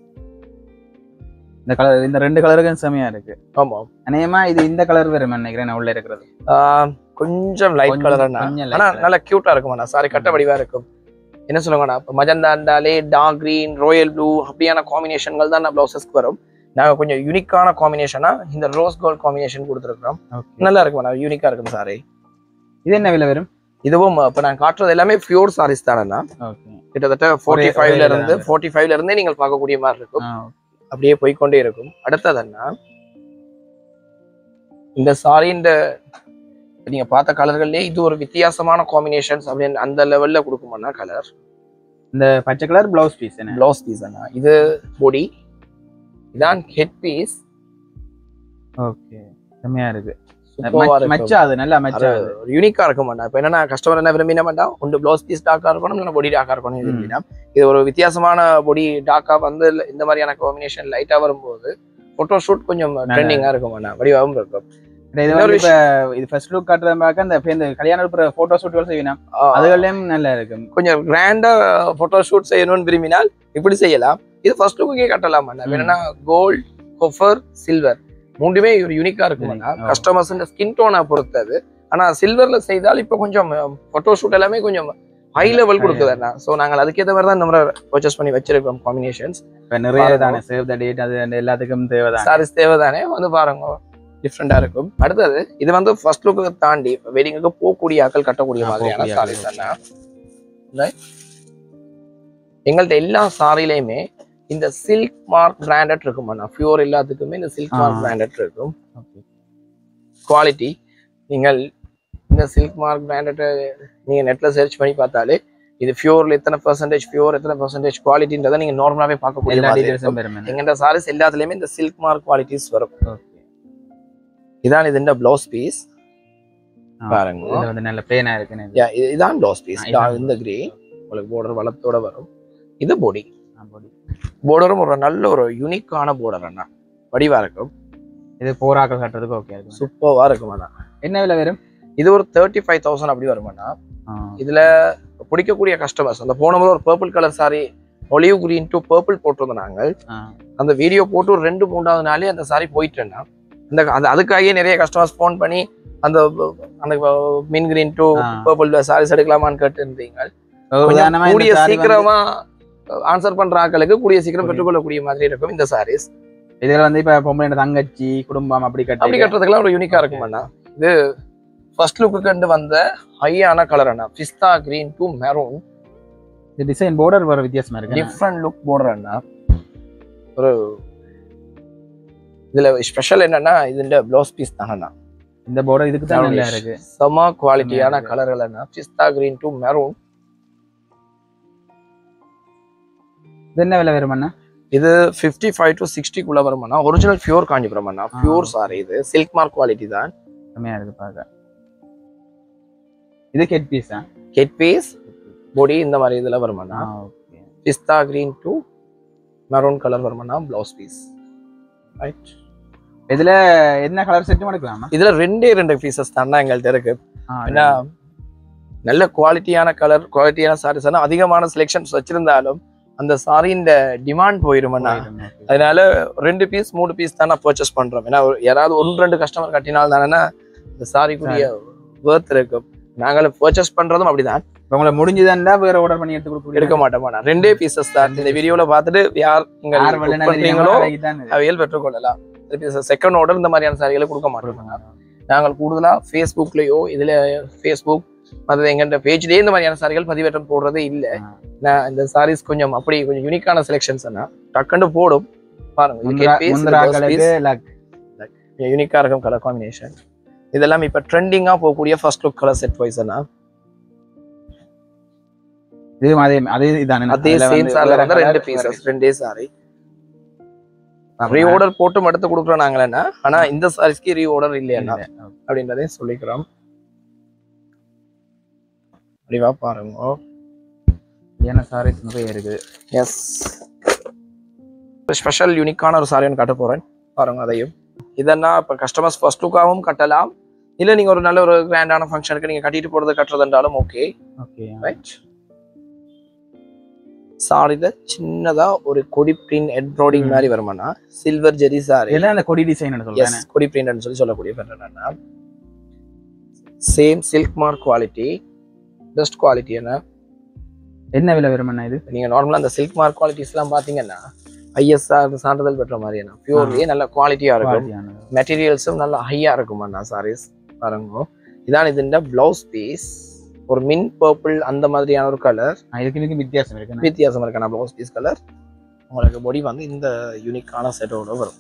இந்த கலர் இந்த ரெண்டு கலருக்கும் செமையா இருக்கு ஆமா அநேகமா இது இந்த கலர் வேற நினைக்கிறேன் நான் உள்ள இருக்கிறது ஆஹ் கொஞ்சம் லைட் கொஞ்சம்- கலர் கொஞ்சம் light ஆனா colour. நல்லா கியூட்டா இருக்கும் அண்ணா சாரி கட்ட வடிவா இருக்கும் என்ன சொல்லுவாங்கண்ணா இப்போ மஜந்தா இருந்தாலே டார்க் கிரீன் ராயல் ப்ளூ அப்படியான காம்பினேஷன்கள் தான் பிளவுசஸ்க்கு வரும் நாங்க கொஞ்சம் யூனிக்கான காம்பினேஷனா இந்த ரோஸ் கோல்ட் காம்பினேஷன் கொடுத்துருக்கோம் ஓகே நல்லா இருக்கும் அண்ணா யூனிக்கா இருக்கும் சாரி இது என்ன விலை வரும் இதுவும் இப்போ நான் காட்டுறது எல்லாமே பியூர் சாரீஸ் தானேண்ணா ஓகே கிட்டத்தட்ட ஃபோர்ட்டி ஒரே ஃபைவ்ல இதுல இருந்து ஃபோர்ட்டி ஃபைவ்ல இருந்தே நீங்கள் பார்க்கக்கூடிய மாதிரி இருக்கும் அப்படியே போய்க்கொண்டே இருக்கும் அடுத்ததுன்னா இந்த சாரின்ற நீங்க பார்த்த கலர்கள்லயே இது ஒரு வித்தியாசமான காம்பினேஷன்ஸ் அப்படின்னு அந்த லெவல்ல கொடுக்குமாண்ணா கலர் இந்த பச்சை கலர் பிளவுஸ் பீஸ் என்ன பிளவுஸ் பீஸ் அண்ணா இது பொடி இதான் ஹெட் பீஸ் ஓகே செமையா இருக்கு சூப்பரா இருக்கும் மச்சா அது நல்லா மச்சா அது ஒரு யூனிக்கா இருக்கும் அண்ணா இப்போ என்னன்னா கஸ்டமர் என்ன விரும்பின மாட்டான் ஒன்று பிளவுஸ் பீஸ் டாக்கா இருக்கணும் இல்லை பொடி டாக்கா இருக்கணும் ம். விரும்பினா இது ஒரு வித்தியாசமான பொடி டாக்கா வந்து இந்த மாதிரியான காம்பினேஷன் லைட்டா வரும்போது போட்டோ ஷூட் கொஞ்சம் நல்லா ட்ரெண்டிங்கா இருக்கும் அண்ணா வடிவாகவும் இருக்கும் இது இன்னொரு வந்து இப்ப இது ஃபர்ஸ்ட் லுக் காட்டுறத பார்க்க அந்த இப்ப இந்த கல்யாணம் இருக்கிற போட்டோ ஷூட்கள் செய்யணும் ஆ, அதுகளையும் நல்லா இருக்கும் கொஞ்சம் கிராண்டா போட்டோ ஷூட் செய்யணும்னு விரும்பினால் இப்படி செய்யலாம் இது ஃபர்ஸ்ட் லுக்கே கட்டலாம் அண்ணா ம். என்னன்னா கோல்ட் கொஃபர் சில்வர் மூன்றுமே ஒரு யூனிக்கா இருக்கும் அண்ணா Unique, ஆ. கஸ்டமர்ஸ் ஸ்கின் டோனை பொறுத்தது ஆனா சில்வர்ல செய்தால் இப்போ கொஞ்சம் போட்டோ ஷூட் எல்லாமே கொஞ்சம் ஹை லெவல் High கொடுக்குது அண்ணா ஸோ நாங்கள் அதுக்கேற்ற மாதிரி தான் இந்த மாதிரி பர்ச்சேஸ் பண்ணி வச்சிருக்கோம் காம்பினேஷன்ஸ் இப்ப நிறைய பாருங்க. தானே சேவ் த டேட் அது and எல்லாத்துக்கும் தேவைதான் சாரீஸ் தேவைதானே வந்து பாருங்க டிஃப்ரெண்டா இருக்கும் அடுத்தது இது வந்து ஃபர்ஸ்ட் லுக்கு தாண்டி வெட்டிங்குக்கு போகக்கூடிய ஆட்கள் கட்டக்கூடிய ஆ, மாதிரியான போகக்கூடிய சாரீஸ் ஆட்கள். அண்ணா Right? எங்கள்ட்ட எல்லா சாரிலையுமே இந்த சில்க் மார்க் பிராண்டட் இருக்கும் அண்ணா பியூர் எல்லாத்துக்குமே இந்த சில்க் மார்க் ஆ. பிராண்டட் இருக்கும் Okay. குவாலிட்டி நீங்கள் இந்த சில்க் மார்க் பிராண்டட் நீங்க நெட்ல சர்ச் பண்ணி பார்த்தாலே இது ஃபியூர்ல எத்தனை பெர்சன்டேஜ் ஃபியூர் எத்தனை பெர்சன்டேஜ் குவாலிட்டின்றதை நீங்க நார்மலாவே பார்க்கக்கூடிய எல்லா மாதிரி டீடைல்ஸும் இருக்கும். பெறும் எங்கள்ட்ட சாரீஸ் எல்லாத்துலயுமே இந்த சில்க் மார்க் குவாலிட்டிஸ் வரும் ஓகே இதான் இதுண்ட ப்ளவுஸ் பீஸ் பாருங்க இது வந்து நல்ல பிளேனா இருக்குன்னு Yeah, இது- இதான் ப்ளவுஸ் பீஸ் ஆ, இதான் இந்த கிரே உங்களுக்கு border வளத்தோட வரும் இது பொடி ஆ, body. borderம் ஒரு நல்ல ஒரு யூனிக்கான border அண்ணா வடிவா இருக்கும் இது போராக்கள் கட்டுறதுக்கு ஓகே இருக்கும் சூப்பரா இருக்கும் அண்ணா என்ன விலை வரும் இது ஒரு தேர்ட்டி ஃபைவ் தௌசண்ட் அப்படி வருமாண்ணா ஆ, இதுல பிடிக்கக்கூடிய கஸ்டமர்ஸ் அந்த போன முறை ஒரு purple colour sari olive green to purple போட்டிருந்தோம் நாங்கள் ஆ, அந்த வீடியோ போட்டு ஒரு ரெண்டு மூணாவது நாளே அந்த சாரி போயிட்டுன்னா அந்த அந்த அதுக்காகவே நிறைய கஸ்டமர்ஸ் ஃபோன் பண்ணி அந்த அந்த மின் கிரீன் டு ஆ. பர்பிள் சாரீஸ் எடுக்கலாமான்னு கேட்டு இருந்தீங்க உதாரணமா கொஞ்சம் இந்த கூடிய saree வந்து- சீக்கிரமா ஆன்சர் பண்ற ஆட்களுக்கு கூடிய சீக்கிரம் புரியுது. பெற்றுக்கொள்ளக்கூடிய மாதிரி இருக்கும் இந்த சாரீஸ் இதுல வந்து இப்ப பொம்பளை தங்கச்சி குடும்பம் அப்படி அப்படி கட்டி கட்டுறதுக்குலாம் ஒரு யூனிக்கா இருக்கும் அண்ணா இது ஃபர்ஸ்ட் லுக்கு கண்டு வந்த ஹையான கலர் அண்ணா பிஸ்தா கிரீன் டு மெரூன் இந்த டிசைன் border வர வித்தியாசமா இருக்கு டிஃப்ரெண்ட் லுக் போடுற அண்ணா ஒரு இதுல ஸ்பெஷல் என்னன்னா இதுல ப்ளவுஸ் பீஸ் தானண்ணா இந்த border இதுக்கு தான் நல்லா இருக்கு செம குவாலிட்டியான இருக்கு. கலர்கள் அண்ணா பிஸ்தா கிரீன் டு மெரூன் இது என்ன விலை வரும் அண்ணா இது ஃபிஃப்டி ஃபைவ் டு சிக்ஸ்டிக்குள்ள வருமாண்ணா ஒரிஜினல் பியூர் காஞ்சிபுரம் அண்ணா பியூர் சாரி இது சில்க் மார்க் குவாலிட்டி தான் கம்மியா இருக்கு பார்க்க இது கெட் பீஸா கெட் பீஸ் பொடி இந்த மாதிரி இதுல வருமாண்ணா okay pista green to maroon colour வருமாண்ணா பிளவுஸ் பீஸ் ரைட் இதுல என்ன கலர் செட்டும் எடுக்கலாமா இதுல ரெண்டே ரெண்டு பீசஸ் தானே எங்கள்கிட்ட இருக்கு ஆ, ஏன்னா நல்ல குவாலிட்டியான கலர் குவாலிட்டியான சாரீஸ் ஆனால் அதிகமான செலெக்ஷன்ஸ் வச்சிருந்தாலும் அந்த சாரியின் டிமாண்ட் போயிருமண்ணா போயிடும், okay. அதனால ரெண்டு பீஸ் மூணு பீஸ் தான் நான் பர்ச்சேஸ் பண்றோம் ஏன்னா ஒரு- யாராவது ஒன்று ரெண்டு கஸ்டமர் கட்டினால் தானே இந்த சாரிக்குரிய வேர்த் இருக்கும் நாங்களும் பர்ச்சேஸ் பண்றதும் அப்படிதான் இப்ப உங்களுக்கு முடிஞ்சதுன்னா வேற ஆர்டர் பண்ணி எடுத்து கொடுக்க எடுக்க மாட்டோமா ரெண்டே பீசஸ் தான் இந்த வீடியோல பார்த்துட்டு யார் நீங்க யார் book வெள்ளனா பண்றீங்களோ தெரியாம தான் இது. அவையில் பெற்றுக்கொள்ளலாம் செகண்ட் ஆர்டர் இந்த மாதிரியான சாரிகளை கொடுக்க மாட்டோம் நாங்கள் கூடுதலா ஃபேஸ்புக்லயோ இதுல ஃபேஸ்புக் மற்றது எங்கள்கிட்ட பேஜ்லயே இந்த மாதிரியான சாரிகள் பதிவேற்றம் போடுறதே இல்ல ஆ. நான் இந்த சாரீஸ் கொஞ்சம் அப்படி கொஞ்சம் யூனிக்கான செலெக்ஷன்ஸ் டக்குன்னு போடும் முந்திரா- பாருங்க முந்திராக்களுக்கு luck. யூனிக்கா இருக்கும் கலர் காம்பினேஷன் இதெல்லாம் இப்ப ட்ரெண்டிங்கா போகக்கூடிய ஃபர்ஸ்ட் லுக் கலர் செட் வைஸ்னா இது அதே அதே இதானே அதே அதுல சேம் வந்து சாரில வேற வந்து ரெண்டு colour பீசஸ் இருக்கு. ரெண்டே சாரி ஆமா. ரீ ஆர்டர் போட்டு எடுத்து கொடுக்குறோம் நாங்களேன்னா ஆனா இந்த சாரீஸ்க்கு ரீ ஆர்டர் இல்லையா இல்ல. அப்படின்றதையும் சொல்லிக்கிறோம் அப்படிவா பாருங்க ஏன்னா sarees நிறைய இருக்குது எஸ் ஸ்பெஷல் யூனிக்கான ஒரு சாரி ஒன்று கட்ட போறேன் பாருங்க அதையும் இதெல்லாம் இப்போ கஸ்டமர்ஸ் ஃபர்ஸ்ட் லுக்காகவும் கட்டலாம் இல்லை நீங்க ஒரு நல்ல ஒரு கிராண்டான ஃபங்க்ஷனுக்கு நீங்க கட்டிட்டு போறது கட்டுறதுன்றாலும் ஓகே ஓகே ரைட் சாரியில சின்னதா ஒரு கொடி பிரிண்ட் எட்ரோடிங் ம். மாதிரி வருமானா சில்வர் ஜெரி சாரி இதெல்லாம் அந்த கொடி டிசைன் எஸ் சொல்றேன் கொடி பிரிண்ட் சொல்லி சொல்லக்கூடிய pattern என்னன்னா same silk mark quality best quality என்ன என்ன விலை வரும் அண்ணா இது நீங்க நார்மலா அந்த சில்க் மார்க் குவாலிட்டிஸ் எல்லாம் பாத்தீங்கன்னா ஐஎஸ்ஆர் சான்றிதழ் பெற்ற மாதிரி என்ன பியூர்லயே நல்ல குவாலிட்டியா இருக்கும் Quality ஆனது. மெட்டீரியல்ஸும் நல்ல ஹையா இருக்கும் அண்ணா சாரீஸ் பாருங்க இதான் இதுண்ட பிளவுஸ் பீஸ் ஒரு மின் பர்பிள் அந்த மாதிரியான ஒரு கலர் ஆ, இதுக்கு இதுக்கு வித்தியாசம் இருக்கு அண்ணா. வித்தியாசம் இருக்கான பிளவுஸ் பீஸ் கலர் உங்களுக்கு பொடி வந்து இந்த யூனிக்கான செட்டோட வரும்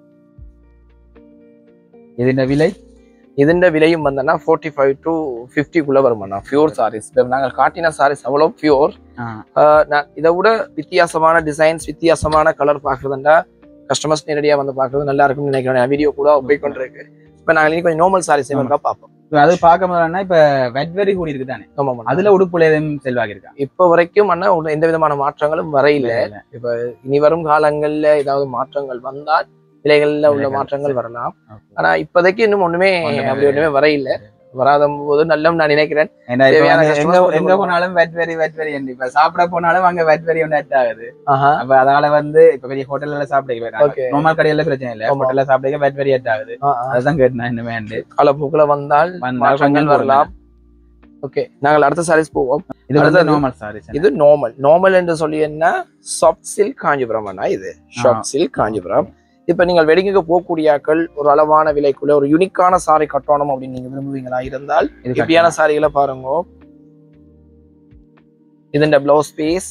இதுன்ற விலை ഇതിന്റെ വിലയും വന്നാ ഫോർട്ടി ഫൈവ് ടു ഫിഫ്டிக்குள்ள வருமாண்ணா பியூர் சாரீஸ் இப்போ நாங்கள் காட்டின சாரீஸ் அவ்வளோ பியூர் ஆ, நான் இதை விட வித்தியாசமான டிசைன்ஸ் வித்தியாசமான கலர் பார்க்குறதுண்டா கஸ்டமர்ஸ் நேரடியாக வந்து பார்க்குறது நல்லா இருக்கும்னு நினைக்கிறேன் வீடியோ கூட போய் கொண்டிருக்கு இப்போ நாங்கள் இனி கொஞ்சம் நார்மல் சாரீஸ் இருக்கா பார்ப்போம் இப்ப அது பார்க்க முடியலன்னா இப்ப வெட்வெரி கூடி இருக்கு தானே ஆமாம் அதுல அதுல உடுப்புல எதுவும் செல்வாக இருக்கா இப்போ வரைக்கும் அண்ணா ஒண்ணும் எந்த விதமான மாற்றங்களும் வரையில இல்ல. இனி வரும் காலங்கள்ல ஏதாவது மாற்றங்கள் வந்தால் விலைகள்ல உள்ள விலைகள் மாற்றங்கள் சரி. வரலாம் Okay. ஆனா இப்போதைக்கு இன்னும் ஒண்ணுமே ஒண்ணுமே அப்படி ஒண்ணுமே வரையில வராத போது நல்லம் நான் நினைக்கிறேன் ஏன்னா இப்ப தேவையான வந்து customers எங்க கொண்டு எங்க வருவாங்க. போனாலும் வெட்வெரி வெட்வெரி இப்ப சாப்பிட போனாலும் அங்க வெட்வெரி ஒன்று அட் ஆகுது ஆஹா அப்ப அதனால வந்து இப்ப பெரிய ஹோட்டல்ல சாப்பிட Okay. நார்மல் கடையில பிரச்சனை இல்ல ஆமா. ஹோட்டல்ல சாப்பிட வெட்வெரி அட் ஆகுது ஆ, ஆ. அதுதான் கேட்டேன் இன்னுமே காலப்போக்குல வந்தால் வந்தால் மாற்றங்கள் கொஞ்சம் வரலாம் ஓகே நாங்கள் அடுத்த சாரீஸ் போவோம் இது வந்து அடுத்தது- நார்மல் சாரி இது நார்மல் நார்மல் என்று சொல்லி என்ன சாஃப்ட் சில்க் காஞ்சிபுரம் அண்ணா இது சாஃப்ட் சில்க் காஞ்சிபுரம் இப்ப நீங்கள் வெடிங்குக்கு போகக்கூடியாக்கள் ஒரு அளவான விலைக்குள்ள ஒரு யூனிக்கான சாரி கட்டணும் அப்படின்னு நீங்க விரும்புவீங்களா இருந்தால் இது இப்படியான சாரிகளை பாருங்க இதுண்ட பிளவுஸ் பீஸ்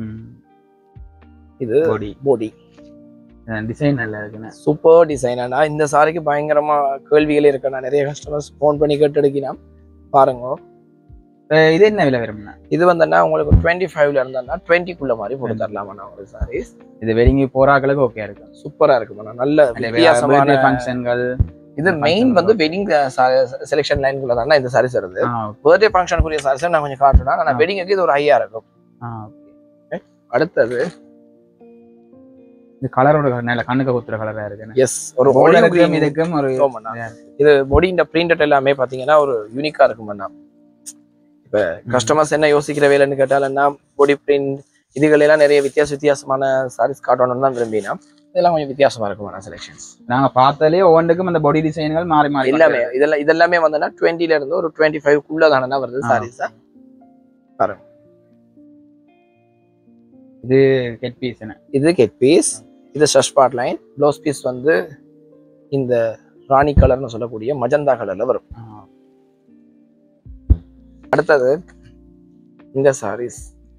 இது பாடி போடி டிசைன் நல்லா இருக்குண்ணே சூப்பர் டிசைனா இந்த சாரிக்கு பயங்கரமா கேள்விகள் இருக்கு நான் நிறைய கஸ்டமர்ஸ் ஃபோன் பண்ணி கேட்டு எடுக்கினா பாருங்க அஹ் இது என்ன விலை வரும்னா இது வந்தோன்னா உங்களுக்கு டுவெண்ட்டி ஃபைவ்ல இருந்தா டுவெண்ட்டிக்குள்ள மாதிரி போட்டு தரலாமா ஒரு சாரீஸ் இது வெடிங்கி போறாக்களுக்கு ஓகே இருக்கும் சூப்பரா இருக்குமா நல்ல வித்தியாசமான ஃபங்க்ஷன்கள் இது மெயின் வந்து வெட்டிங் செலெக்ஷன் லைன்குள்ள தானே இந்த சாரீஸ் வருது பர்த்டே ஃபங்க்ஷனுக்குரிய சாரீஸ் நான் கொஞ்சம் காட்டுனா நான் ஆ. வெட்டிங்க்கு இது ஒரு ஐயா இருக்கும் அடுத்தது இந்த கலரோட நல்ல கண்ணுக்கு குத்துற கலரா இருக்கு எஸ் ஒரு olive போலருக்கும் green இதுக்கும் ஒரு ஆமாண்ணா. இது பொடி இந்த பிரிண்டட் எல்லாமே பாத்தீங்கன்னா ஒரு யூனிக்கா இருக்குமாண்ணா இப்ப கஸ்டமர்ஸ் என்ன யோசிக்கிற வேலைன்னு கேட்டாலன்னா பொடி பிரிண்ட் இதுகள் எல்லாம் நிறைய வித்தியாச வித்தியாசமான சாரீஸ் காட்டணும்னு தான் விரும்பினா இதெல்லாம் கொஞ்சம் வித்தியாசமா இருக்குமாண்ணா செலெக்ஷன்ஸ் நாங்க பார்த்தாலே ஒவ்வொன்றுக்கும் அந்த பாடி டிசைன்கள் மாறி மாறி எல்லாமே இதெல்லாம் இதெல்லாமே வந்தோன்னா டுவெண்ட்டில இருந்து ஒரு டுவெண்ட்டி ஃபைவ் குள்ள தானே வருது ஆ. சாரீஸ் இது கெட் பீஸ் இது கெட் பீஸ் இது ஷஷ்பாட் லைன் ப்ளவுஸ் பீஸ் வந்து இந்த ராணி கலர்னு சொல்லக்கூடிய மஜந்தா கலர்ல வரும் அடுத்தது இந்த சாரீஸ்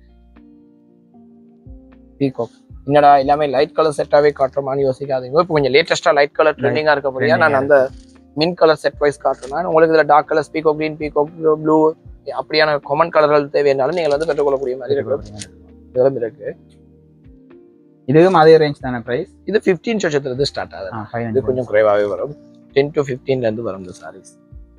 பீகாக் என்னடா எல்லாமே லைட் கலர் செட்டாவே காட்டுறோமான்னு யோசிக்காதீங்க இப்போ கொஞ்சம் லேட்டஸ்டா லைட் கலர் ட்ரெண்டிங்கா இருக்க முடியாது நான் அந்த மின் கலர் செட் வைஸ் காட்டுறேன் உங்களுக்கு இதுல dark colours peacock green peacock blue அப்படியான காமன் கலர்கள் தேவையானாலும் நீங்கள் வந்து பெற்றுக்கொள்ளக்கூடிய மாதிரி இருக்கு இதெல்லாம் இருக்கு இதுவும் அதே ரேஞ்ச் தானே பிரைஸ் இது ஃபிஃப்டீன் லட்சத்துல இருந்து ஸ்டார்ட் ஆகுது இது கொஞ்சம் குறைவாகவே வரும் டென் டு ஃபிஃப்டீன்ல இருந்து வரும் இந்த சாரீஸ்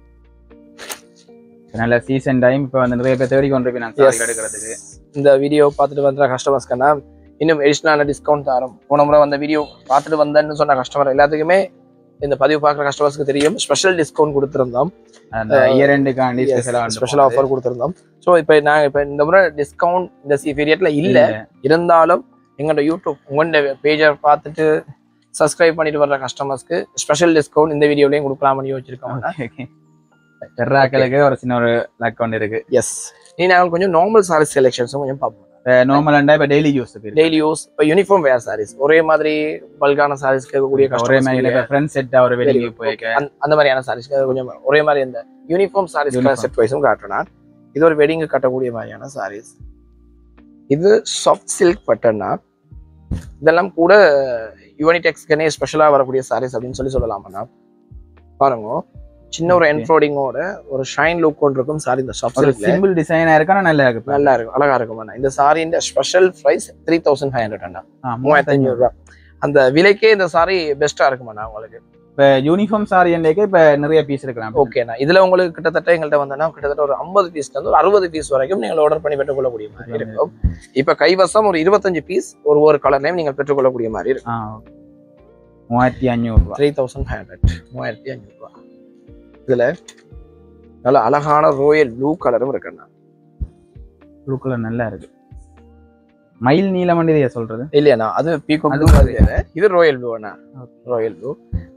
நல்ல சீசன் டைம் இப்போ வந்து நிறைய பேர் தேடி கொண்டு போய் நான் saree எடுக்கிறதுக்கு இந்த வீடியோ பார்த்துட்டு வந்த கஸ்டமர்ஸ்க்குன்னா இன்னும் எடிஷனலான டிஸ்கவுண்ட் தரோம் போன முறை வந்த வீடியோ பார்த்துட்டு வந்தேன்னு சொன்ன கஸ்டமர் எல்லாத்துக்குமே இந்த பதிவு பார்க்குற கஸ்டமர்ஸ்க்கு தெரியும் ஸ்பெஷல் டிஸ்கவுண்ட் கொடுத்துருந்தோம் அந்த இயர் எண்டுக்காண்டி ஸ்பெஷலாக ஸ்பெஷல் ஆஃபர் கொடுத்துருந்தோம் ஸோ இப்போ நாங்கள் இப்போ இந்த முறை டிஸ்கவுண்ட் இந்த சி பீரியட்ல இல்லை இருந்தாலும் எங்களோட யூடியூப் உங்களோட பேஜை பார்த்துட்டு சப்ஸ்கிரைப் பண்ணிட்டு வர்ற கஸ்டமர்ஸ்க்கு ஸ்பெஷல் டிஸ்கவுண்ட் இந்த வீடியோலையும் கொடுக்கலாம்னு யோசிச்சிருக்கோம் பெர்ராக்களுக்கு ஒரு சின்ன ஒரு அக்கௌண்ட் இருக்கு எஸ் நீ நாங்கள் கொஞ்சம் நார்மல் சாரீஸ் செலெக்ஷன்ஸும் கொஞ்சம் பார்ப்போம் நார்மலாண்டா இப்போ டெய்லி யூஸுக்கு இருக்கு டெய்லி யூஸ் இப்போ யூனிஃபார்ம் வேர் சாரீஸ் ஒரே மாதிரி பல்கான சாரீஸ் கேட்கக்கூடிய ஒரே மாதிரி கஸ்டமர் இப்போ ஃப்ரெண்ட்ஸ் செட்டா ஒரு வெளியே போயிருக்க அந்த மாதிரியான சாரீஸ் கொஞ்சம் ஒரே மாதிரி இந்த யூனிஃபார்ம் சாரீஸ் Uniform. செட் வைஸும் காட்டுறேன் இது ஒரு வெட்டிங்கு கட்டக்கூடிய மாதிரியான சாரீஸ் இது சாஃப்ட் சில்க் பட்டன்னா இதெல்லாம் கூட யூனிடெக்ஸ்க்கனே ஸ்பெஷலாக வரக்கூடிய சாரீஸ் அப்படின்னு சொல்லி சொல்லலாமண்ணா பாருங்க சின்ன ஒரு Okay. என்ஃப்ரோடிங்கோட ஒரு ஷைன் லுக் கொண்டு இருக்கும் சாரி இந்த சாஃப்ட் ஒரு சில்க்ல சிம்பிள் டிசைனா இருக்கா நல்லா இருக்கு நல்லா இருக்கும் அழகா இருக்கும் அண்ணா இந்த சாரியின் special price three thousand five hundred அண்ணா மூவாயிரத்தி ஐநூறு ரூபா அந்த விலைக்கே இந்த சாரி பெஸ்டா இருக்குமாண்ணா உங்களுக்கு இப்போ யூனிஃபார்ம் சாரி என்னைக்கு இப்போ நிறைய பீஸ் இருக்கலாம் ஓகேண்ணா இதுல உங்களுக்கு கிட்டத்தட்ட எங்கள்கிட்ட வந்தோன்னா கிட்டத்தட்ட ஒரு ஐம்பது பீஸ்ல இருந்து ஒரு அறுபது பீஸ் வரைக்கும் நீங்கள் ஆர்டர் பண்ணி பெற்றுக்கொள்ளக்கூடிய மாதிரி இருக்கும் இப்ப கைவசம் ஒரு இருபத்தஞ்சு பீஸ் ஒரு ஒரு கலர்லையும் நீங்கள் பெற்றுக்கொள்ளக்கூடிய மாதிரி இருக்கும் ஆ okay. மூவாயிரத்தி அஞ்சூறு ரூபா த்ரீ தௌசண்ட் ஃபைவ் ஹண்ட்ரட் மூவாயிரத்தி அஞ்சூறு ரூபா இதுல நல்ல அழகான ரோயல் ப்ளூ கலரும் இருக்குண்ணா ப்ளூ கலர் நல்லா இருக்கு மயில் நீலம் இதையா சொல்றது இல்லையாண்ணா அது பீகோ அது ப்ளூ மாதிரி வேற. இது ரோயல் ப்ளூ அண்ணா ரோயல் ப்ளூ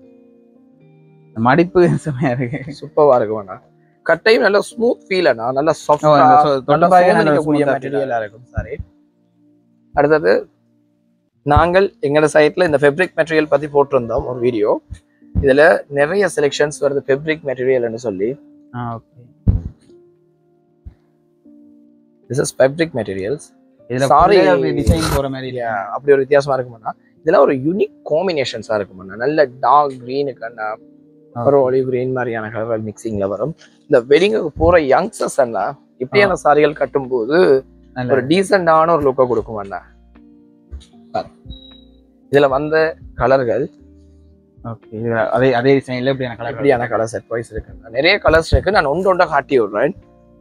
இந்த மடிப்பு செமையா இருக்கு சூப்பரா இருக்கும் அண்ணா கட்டையும் நல்ல ஸ்மூத் ஃபீல் அண்ணா நல்ல ஓ, சாஃப்டா அந்த சொ- தொட்டு நல்ல பார்க்க நல்ல சோதனைக்கக்கூடிய smooth ஆ மெட்டீரியலா இருக்கும் சாரி அடுத்தது நாங்கள் எங்களோட சைட்ல இந்த ஃபெப்ரிக் மெட்டீரியல் பத்தி போட்டிருந்தோம் ஒரு வீடியோ இதுல நிறைய செலெக்ஷன்ஸ் வருது ஃபெப்ரிக் மெட்டீரியல்னு சொல்லி ஆ okay this is fabric materials இதுல Sorry. டிசைன் போற மாதிரி இல்லையா அப்படி ஒரு வித்தியாசமா இருக்குமாண்ணா இதெல்லாம் ஒரு யூனிக் காம்பினேஷன்ஸா இருக்குமாண்ணா நல்ல டார்க் க்ரீனுக்கு அண்ணா அப்புறம் ஒலிவ் கிரீன் மாதிரியான கலர் மிக்சிங்ல வரும் இந்த வெட்டிங்குக்கு போற யங்ஸ்டர்ஸ் அண்ணா இப்படியான சாரிகள் கட்டும்போது நல்ல ஒரு டீசெண்டான ஒரு லுக்கை கொடுக்கும் அண்ணா பாரு. இதுல வந்த கலர்கள் ஓகே இது அதே அதே டிசைன்ல இப்படியான கலர் இப்படியான கலர் செட் வைஸ் இருக்கு நிறைய கலர்ஸ் இருக்கு நான் ஒன்று ஒன்றா காட்டி விடுறேன்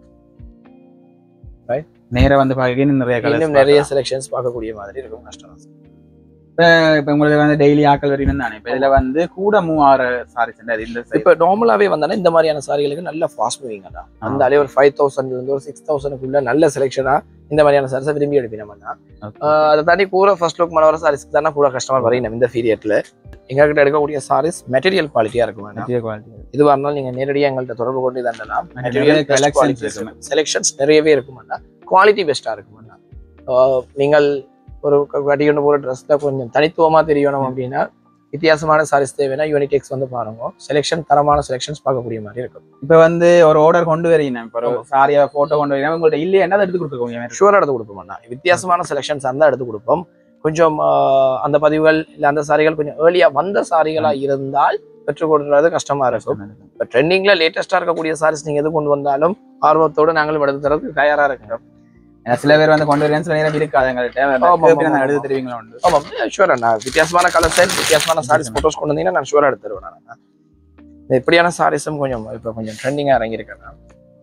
நேரா வந்து பார்க்க இன்னும் நிறைய கலர் இன்னும் நிறைய செலெக்ஷன்ஸ் பார்க்கக்கூடிய மாதிரி இருக்கும் கஸ்டமர்ஸ் இப்போ உங்களுக்கு வந்து டெய்லி ஆக்கள் வரையும் தானே இப்போ இதுல வந்து கூட மூவ் ஆகிற சாரி சென்டர் இந்த side. இப்போ நார்மலாவே வந்தானே இந்த மாதிரியான சாரிகளுக்கு நல்ல ஃபாஸ்ட் மூவிங் அண்ணா அந்த அளவு ஒரு ஃபைவ் தௌசண்ட்ல இருந்து ஒரு சிக்ஸ் தௌசண்ட்க்குள்ள நல்ல செலெக்ஷனா இந்த மாதிரியான சாரீஸை விரும்பி எடுப்பினோம்னா Okay. அதை தாண்டி கூட ஃபர்ஸ்ட் லுக் மன வர சாரீஸ்க்கு தானே கூட கஸ்டமர் வரையணும் இந்த பீரியட்ல எங்ககிட்ட எடுக்கக்கூடிய சாரீஸ் மெட்டீரியல் குவாலிட்டியா இருக்கும் வேணா Material quality. இதுவாக இருந்தாலும் நீங்க நேரடியாக எங்கள்கிட்ட தொடர்பு கொண்டு தண்டலாம் நிறைய collections இருக்கு. செலெக்ஷன்ஸ் நிறையவே இருக்குமாண்ணா குவாலிட்டி பெஸ்ட்டாக இருக்குமாண்ணா ஆஹ் நீங்கள் ஒரு கட்டிக்கொண்டு போகிற ட்ரெஸ்ல கொஞ்சம் தனித்துவமா தெரியணும் அப்படின்னா வித்தியாசமான சாரீஸ் தேவைன்னா யூனிடெக்ஸ் வந்து பாருங்க செலெக்ஷன் தரமான செலெக்ஷன்ஸ் பார்க்கக்கூடிய மாதிரி இருக்கும் இப்போ வந்து ஒரு ஆர்டர் கொண்டு வரீங்க இப்போ ஒரு சாரியா போட்டோ கொண்டு வரீங்க உங்கள்ட்ட இல்லையா என்ன எடுத்து கொடுத்துருக்கோங்க ஷுவராக எடுத்து கொடுப்போம்ண்ணா வித்தியாசமான செலெக்ஷன்ஸ் இருந்தால் எடுத்து கொடுப்போம் கொஞ்சம் ஆஹ், அந்த பதிவுகள் இல்லை அந்த சாரிகள் கொஞ்சம் ஏர்லியாக வந்த சாரிகளா இருந்தால் பெற்றுக்கொள்றது கஷ்டமா இருக்கும் இப்போ ட்ரெண்டிங்ல லேட்டஸ்டா இருக்கக்கூடிய சாரீஸ் நீங்க எது கொண்டு வந்தாலும் ஆர்வத்தோட நாங்களும் எடுத்து தரதுக்கு தயாரா இருக்கிறோம் ஏன்னா சில பேர் வந்து கொண்டு வரேன்னு சில நேரம் இருக்காது எங்கள்கிட்ட ஆமா, ஆமா, கேட்டு நாங்க ஆமா. எடுத்து தருவீங்களா உண்டு ஆமா ஷுவரா நான் வித்தியாசமான கலர் செட் வித்தியாசமான சாரீஸ் போட்டோஸ் கொண்டு வந்தீங்கன்னா நான் ஷுவரா எடுத்து தருவேன் நான் இந்த இப்படியான சாரீஸும் கொஞ்சம் இப்போ கொஞ்சம் ட்ரெண்டிங்கா இறங்கியிருக்கேன் நான்.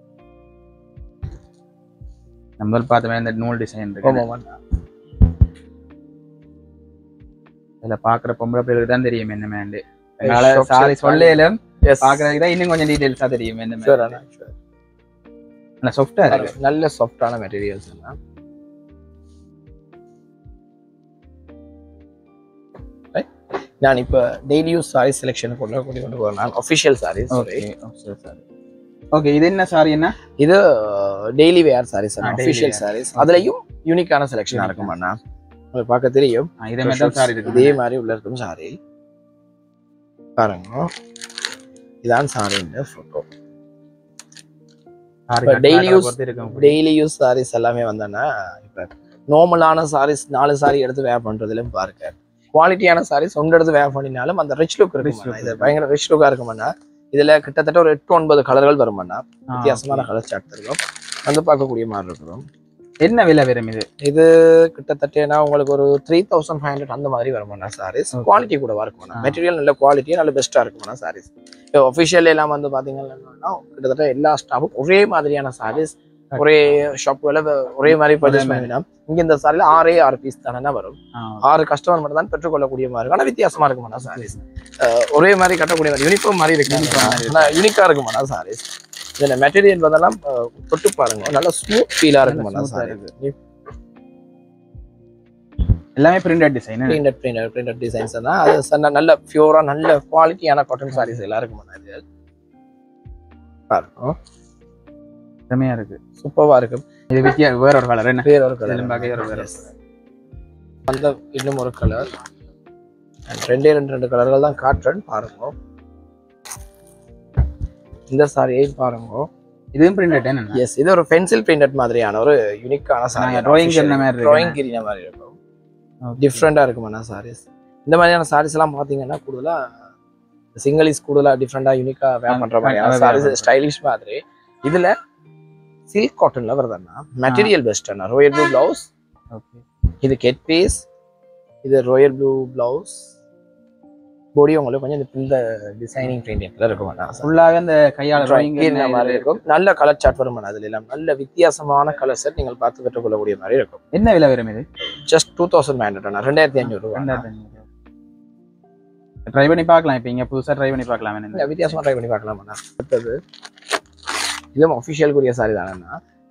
நம்ம பார்த்த மாதிரி இந்த நூல் டிசைன் இருக்கு ஆமா ஆமா இதுல பாக்குற பொம்பளை பிள்ளைகளுக்கு தான் தெரியும் என்ன மேண்டு அதனால shop சாரி set சொல்லையிலும் எஸ் பாக்குறதுக்கு தான் இன்னும் கொஞ்சம் டீடைல்ஸா தெரியும் என்ன ஷுவரா மேண்டு நல்ல சாஃப்டா இருக்கு நல்ல சாஃப்டான மெட்டீரியல்ஸ் எல்லாம் Right? நான் இப்போ டெய்லி யூஸ் சாரி செலெக்ஷன் கொண்டு கொண்டு கொண்டு போகிறேன் நான் official saris okay sari okay இது என்ன சாரி என்ன இது டெய்லி வேர் சாரீஸ் ஆ, daily ஒஃபிஷியல் wear. சாரீஸ் அதுலயும் யூனிக்கான செலெக்ஷனா இருக்கும் அண்ணா உங்களுக்கு பார்க்க தெரியும் ஆ, இதே மாதிரி தான் சாரி இருக்கு இதே மாதிரி உள்ள இருக்கும் சாரி பாருங்க இதான் சாரின்ற ஃபோட்டோ சாரி இப்ப daily use- இருக்கும் டெய்லி யூஸ் சாரீஸ் எல்லாமே வந்தோன்னா இப்போ நார்மலான சாரீஸ் நாலு சாரி எடுத்து வேர் பண்றதுலயும் பாருங்க குவாலிட்டியான சாரீஸ் ஒன்று எடுத்து வேர் பண்ணினாலும் அந்த ரிச் லுக் Rich இருக்கும் look இது இருக்கும். பயங்கர ரிச் லுக்கா இருக்கும்னா இதுல கிட்டத்தட்ட ஒரு எட்டு ஒன்பது கலர்கள் வருமாண்ணா வித்தியாசமான கலர் சார்ட் இருக்கும் வந்து பார்க்கக்கூடிய மாதிரி இருக்கும் என்ன விலை வரும் இது இது கிட்டத்தட்ட உங்களுக்கு ஒரு த்ரீ தௌசண்ட் ஃபைவ் ஹண்ட்ரட் அந்த மாதிரி வருமாண்ணா சாரீஸ் Okay. குவாலிட்டி கூட இருக்கும்ண்ணா ஆ. மெட்டீரியல் நல்ல குவாலிட்டியாக நல்ல பெஸ்ட்டாக இருக்கும்ண்ணா சாரீஸ் இப்போ ஒஃபிஷியல் எல்லாம் வந்து பார்த்தீங்கன்னா கிட்டத்தட்ட எல்லா ஸ்டாஃபும் ஒரே மாதிரியான சாரீஸ் ஒரே ஷாப்புகளை ஒரே மாதிரி பர்ச்சேஸ் மாதிரி. பண்ணினா இங்க இந்த சாரில ஆறே ஆறு பீஸ் தானே வரும் ஆ, ஆறு கஸ்டமர் மட்டும் தான் பெற்றுக்கொள்ளக்கூடிய மாதிரி இருக்கும் ஆனா வித்தியாசமா இருக்குமாண்ணா சாரீஸ் ஒரே மாதிரி கட்டக்கூடிய மாதிரி யூனிஃபார்ம் மாதிரி Uniform மாதிரி இருக்கு ஆனா யூனிக்கா இருக்குமாண்ணா சாரீஸ் இதுல மெட்டீரியல் வந்தெல்லாம் அஹ், தொட்டு பாருங்க நல்லா ஸ்மூத் ஃபீலா இருக்குமாண்ணா smooth ஆ சாரீஸ் எல்லாமே printed design printed printed printed designs தான் அது சன்ன- நல்ல பியூரா நல்ல குவாலிட்டியான காட்டன் சாரீஸ் எல்லாம் இருக்குமாண்ணா இது பாருங்க செமையா இருக்கு சூப்பரா இருக்கும் இது வித்தியா வேற ஒரு கலர் என்ன வேற ஒரு இதிலும் பார்க்க வேற கலர் வேற அந்த இன்னும் ஒரு கலர் ரெண்டே ரெண்டு ரெண்டு கலர்கள் தான் காட்டுறேன் பாருங்க இந்த சாரியை பாருங்க இதுவும் பிரிண்டட் என்ன எஸ் இது ஒரு பென்சில் பிரிண்டட் மாதிரியான ஒரு யூனிக்கான சாரி நான் drawing கிறின மாதிரி இருக்கு. டிராயிங் கிரின மாதிரி இருக்கும் டிஃப்ரெண்டா இருக்குமாண்ணா சாரீஸ் இந்த மாதிரியான சாரீஸ் எல்லாம் பாத்தீங்கன்னா கூடுதலா சிங்கிள்ஸ் கூடுதலா டிஃப்ரெண்டா யூனிக்கா வேர் பண்ற ஆ, மாதிரியான wear சாரீஸ் பண்றது. ஸ்டைலிஷ் மாதிரி இதுல சில்க் காட்டன்ல வருதுன்னா மெட்டீரியல் பெஸ்ட் அண்ணா ரோயல் ப்ளூ பிளவுஸ் ஓகே இது கெட் பீஸ் இது ராயல் ப்ளூ பிளவுஸ் பாடி உங்களுக்கு கொஞ்சம் இந்த இந்த டிசைனிங் பெயிண்டிங்ல இருக்கும் அண்ணா. ஃபுல்லாவே அந்த கையால drawing கீறின மாதிரி இருக்கும் நல்ல கலர் சார்ட் வரும் அண்ணா அதுல எல்லாம் நல்ல வித்தியாசமான கலர் செட் நீங்கள் பார்த்து பெற்றுக்கொள்ளக்கூடிய மாதிரி இருக்கும் என்ன விலை வரும் இது ஜஸ்ட் டூ தௌசண்ட் ஹண்ட்ரட் ரெண்டாயிரத்தி அஞ்சூறு ரூபா ட்ரை பண்ணி பார்க்கலாம் இப்போ இங்க புதுசா ட்ரை பண்ணி பார்க்கலாம் என்ன இல்ல, வித்தியாசமா ட்ரை பண்ணி பார்க்கலாம் அண்ணா அடுத்தது இதுவும் அஃபிஷியலுக்குரிய சாரி தானேண்ணா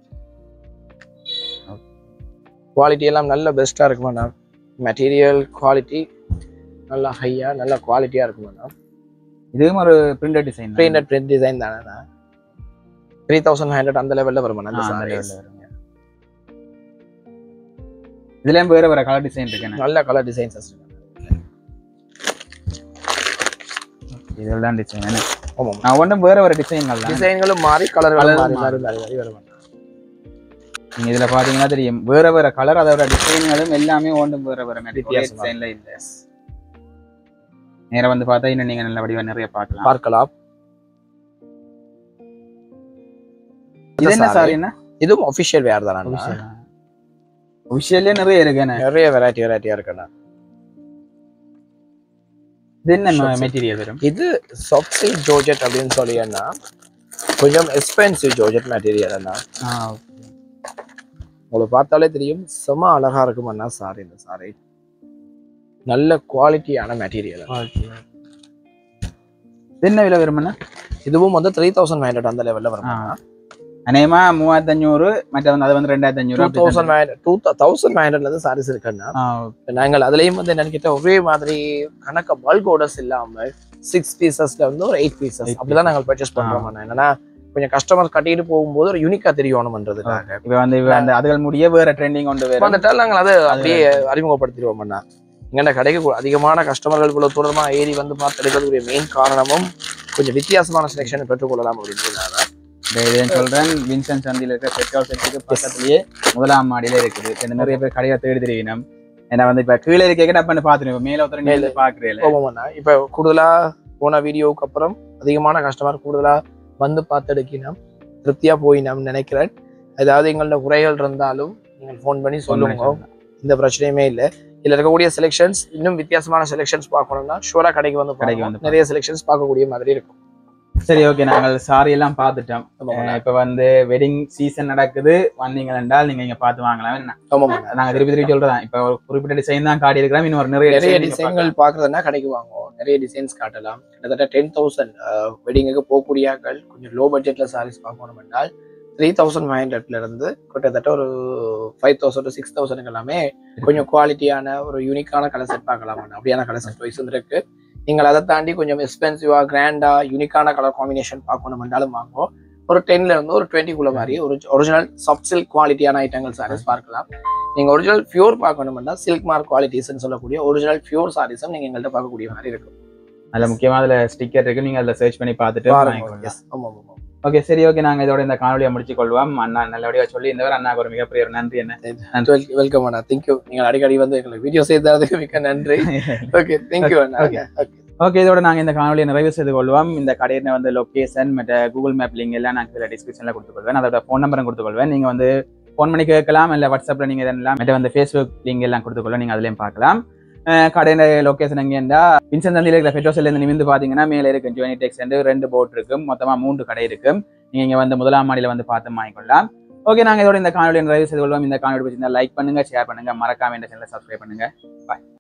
குவாலிட்டி எல்லாம் நல்ல பெஸ்ட்டாக இருக்குமாண்ணா மெட்டீரியல் குவாலிட்டி நல்லா ஹையா நல்ல குவாலிட்டியாக இருக்குமாண்ணா இதுவும் ஒரு printed design printed print design தானேண்ணா த்ரீ தௌசண்ட் ஹண்ட்ரட் அந்த லெவலில் வருமாண்ணா அந்த sarees. இதுலயும் வேற வேற கலர் டிசைன் இருக்கு என்ன நல்ல கலர் டிசைன்ஸ் இதெல்லாம் டிசைன் என்ன ஆமாம் நான் ஒன்றும் வேற வேற டிசைன்கள் தான் டிசைன்களும் மாறி கலர்களும் Colour மாறி மாறி. மாறி மாறி மாறி வருமாண்ணா நீங்க இதுல பாத்தீங்கன்னா தெரியும் வேற வேற கலர் அதோட டிசைன்களும் எல்லாமே ஒன்றும் வேற வேற வித்தியாசமா. டிசைன்ல இல்ல நேரா வந்து பார்த்தா இன்னும் நீங்க நல்ல வடிவா நிறைய பார்க்கலாம் பார்க்கலாம் இது என்ன saree. சாரி என்ன இதுவும் அஃபிஷியல் வேர் தானே விஷயம்லயே நிறைய இருக்கு என்ன நிறைய வெரைட்டி வெரைட்டியா இருக்குண்ணா இது என்ன Shorts. மெட்டீரியல் வரும் இது சாஃப்ட் ஜோர்ஜெட் அப்படின்னு சொல்லியன்னா கொஞ்சம் எக்ஸ்பென்சிவ் ஜோர்ஜெட் மெட்டீரியல் அண்ணா ஆ, உங்களுக்கு பார்த்தாலே தெரியும் செம அழகா இருக்கும் அண்ணா சாரி இந்த சாரி நல்ல குவாலிட்டியான மெட்டீரியல் okay. இது என்ன விலை வரும்னா இதுவும் வந்து த்ரீ தௌசண்ட் ஃபைவ் ஹண்ட்ரட் அந்த லெவலில் வரும் அநேகமா மூவாயிரத்தி அஞ்சூறு மற்ற வந்து அது வந்து ரெண்டாயிரத்தி டூ அஞ்சூறு thousand five two thousand five ஹண்ட்ரட்ல இருந்து சாரீஸ் இருக்குன்னா நாங்கள் அதுலயும் வந்து என்னன்னு கேட்டா ஒரே மாதிரி கணக்க பல்க் ஆர்டர்ஸ் இல்லாம சிக்ஸ் பீசஸ்ல வந்து ஒரு எயிட் பீசஸ் Eight அப்படிதான் நாங்கள் பர்ச்சேஸ் பண்றோம் அண்ணா. என்னன்னா கொஞ்சம் கஸ்டமர் கட்டிட்டு போகும்போது ஒரு யூனிக்கா தெரியணும்ன்றதுக்காக இப்ப வந்து இவ அந்த அதுகள் முடிய வேற ட்ரெண்டிங் கொண்டு வேற வந்துட்டால் நாங்கள் அதை அப்படியே அறிமுகப்படுத்திடுவோம் அண்ணா எங்கள்ட கடைக்கு கு- அதிகமான கஸ்டமர்கள் இவ்வளவு தூரமா ஏறி வந்து பார்த்து எடுக்கக்கூடிய மெயின் காரணமும் கொஞ்சம் வித்தியாசமான செலெக்ஷனை பெற்றுக்கொள்ளலாம் அப்படின்றதுனால இதையும் சொல்றேன் வின்சன் சந்தில இருக்க பெட்ரோல் செட்டுக்கு பக்கத்துலயே முதலாம் மாடியில இருக்குது இப்ப இந்த நிறைய பேர் கடையை தேடி தெரிவினம் ஏன்னா வந்து இப்ப கீழே இருக்க டப் பண்ணி பாத்துருவோம் மேல ஒருத்தர் மேல பாக்குறேன் போவோம் அண்ணா இப்போ கூடுதலா போன வீடியோவுக்கு அப்புறம் அதிகமான கஸ்டமர் கூடுதலா வந்து பார்த்து திருப்தியா போயினோம் நினைக்கிறேன் ஏதாவது எங்களோட குறைகள் இருந்தாலும் நீங்கள் ஃபோன் பண்ணி சொல்லுங்க எந்த பிரச்சனையுமே இல்லை இதுல இருக்கக்கூடிய செலெக்ஷன்ஸ் இன்னும் வித்தியாசமான செலெக்ஷன்ஸ் பார்க்கணும்னா ஷூரா கடைக்கு வந்து கடைக்கு கடைக்கு வந்து வந்து நிறைய செலெக்ஷன்ஸ் பார்க்கக்கூடிய மாதிரி இருக்கும் சரி ஓகே நாங்கள் சாரி எல்லாம் பார்த்துட்டோம் ஆமாம் அஹ் இப்ப வந்து வெட்டிங் சீசன் நடக்குது வந்தீங்க என்றால் நீங்க இங்க பார்த்து வாங்கலாம் என்ன ஆமாம் நாங்க திருப்பி திருப்பி சொல்றதா இப்ப ஒரு குறிப்பிட்ட டிசைன் தான் காட்டி இருக்கிறோம் இன்னும் ஒரு நிறைய நிறைய design நீங்க டிசைன்கள் பாக்குறதுன்னா கடைக்கு வாங்குவோம் நிறைய டிசைன்ஸ் காட்டலாம் கிட்டத்தட்ட டென் தௌசண்ட் வெட்டிங்குக்கு போகக்கூடிய ஆட்கள் கொஞ்சம் லோ பட்ஜெட்ல சாரீஸ் பார்க்கணும் என்றால் த்ரீ தௌசண்ட் ஃபைவ் ஹண்ட்ரட்ல இருந்து கிட்டத்தட்ட ஒரு ஃபைவ் தௌசண்ட் சிக்ஸ் தௌசண்ட்க்கு எல்லாமே கொஞ்சம் குவாலிட்டியான ஒரு யூனிக்கான கலர் செட் பார்க்கலாம் அப்படியான கலர் செட் வைஸ் இருக்கு நீங்கள் அதை தாண்டி கொஞ்சம் எக்ஸ்பென்சிவா கிராண்டா யூனிக்கான கலர் காம்பினேஷன் பார்க்கணும் என்றாலும் வாங்குவோம் ஒரு டென்ல இருந்து ஒரு டுவெண்ட்டிக்குள்ள மாதிரி ஒரு ஒரிஜினல் சாஃப்ட் சில்க் குவாலிட்டியான ஐட்டங்கள் சாரீஸ் பார்க்கலாம் நீங்க ஒரிஜினல் பியூர் பார்க்கணும்னா சில்க் மார்க் குவாலிட்டிஸ்னு சொல்லக்கூடிய ஒரிஜினல் பியூர் சாரீஸும் நீங்க எங்கள்கிட்ட பார்க்கக்கூடிய மாதிரி இருக்கும் அதுல முக்கியமா அதுல ஸ்டிக்கர் இருக்கு நீங்க அதுல சர்ச் பண்ணி பார்த்துட்டு வாங்கிக்கோங்க Yes. ஆமா ஆமா ஆமா. ஓகே சரி ஓகே நாங்க இதோட இந்த காணொலியை முடிச்சு கொள்வோம் அண்ணா நல்லபடியா சொல்லி இந்த அண்ணாக்கு ஒரு மிகப்பெரிய ஒரு நன்றி என்ன Wel- வெல்கம் அண்ணா தேங்க்யூ நீங்கள் அடிக்கடி வந்து எங்களுக்கு வீடியோ செய்ததுக்கு மிக்க நன்றி ஓகே தேங்க்யூ அண்ணா Okay. ஓகே ஓகே இதோட நாங்க இந்த காணொலியை நிறைவு செய்து கொள்வோம் இந்த கடையில வந்து லொகேஷன் மற்ற கூகுள் மேப் லிங்க் எல்லாம் நான் இதில் டிஸ்கிரிப்ஷன்ல கொடுத்துக்கொள்வேன் அதோட ஃபோன் நம்பரும் கொடுத்துக்கொள்வேன் நீங்க வந்து ஃபோன் பண்ணி கேட்கலாம் இல்லை வாட்ஸ்அப்ல நீங்க இதெல்லாம் மற்ற வந்து ஃபேஸ்புக் லிங்க் எல்லாம் கொடுத்துக்கொள்ள நீங்க அதுலயும் பார்க்கலாம் அஹ் கடையில லொகேஷன் எங்கேண்டா வின்சன் தந்தியில் இருக்கிற பெட்ரோல் இருந்து நிமிந்து பாத்தீங்கன்னா மேலே இருக்கு ஜுவனி டெக்ஸ் ரெண்டு போட் இருக்கும் மொத்தமா மூன்று கடை இருக்கும் நீங்க இங்க வந்து முதலாம் மாடியில வந்து பார்த்து வாங்கிக்கொள்ளலாம் ஓகே நாங்க இதோட இந்த காணொலியை நிறைவு செய்து கொள்வோம் இந்த காணொலி பிடிச்சிருந்தா லைக் பண்ணுங்க ஷேர் பண்ணுங்க மறக்காம இந்த சேனலை சப்ஸ்கிரைப் பண்ணுங்க பாய்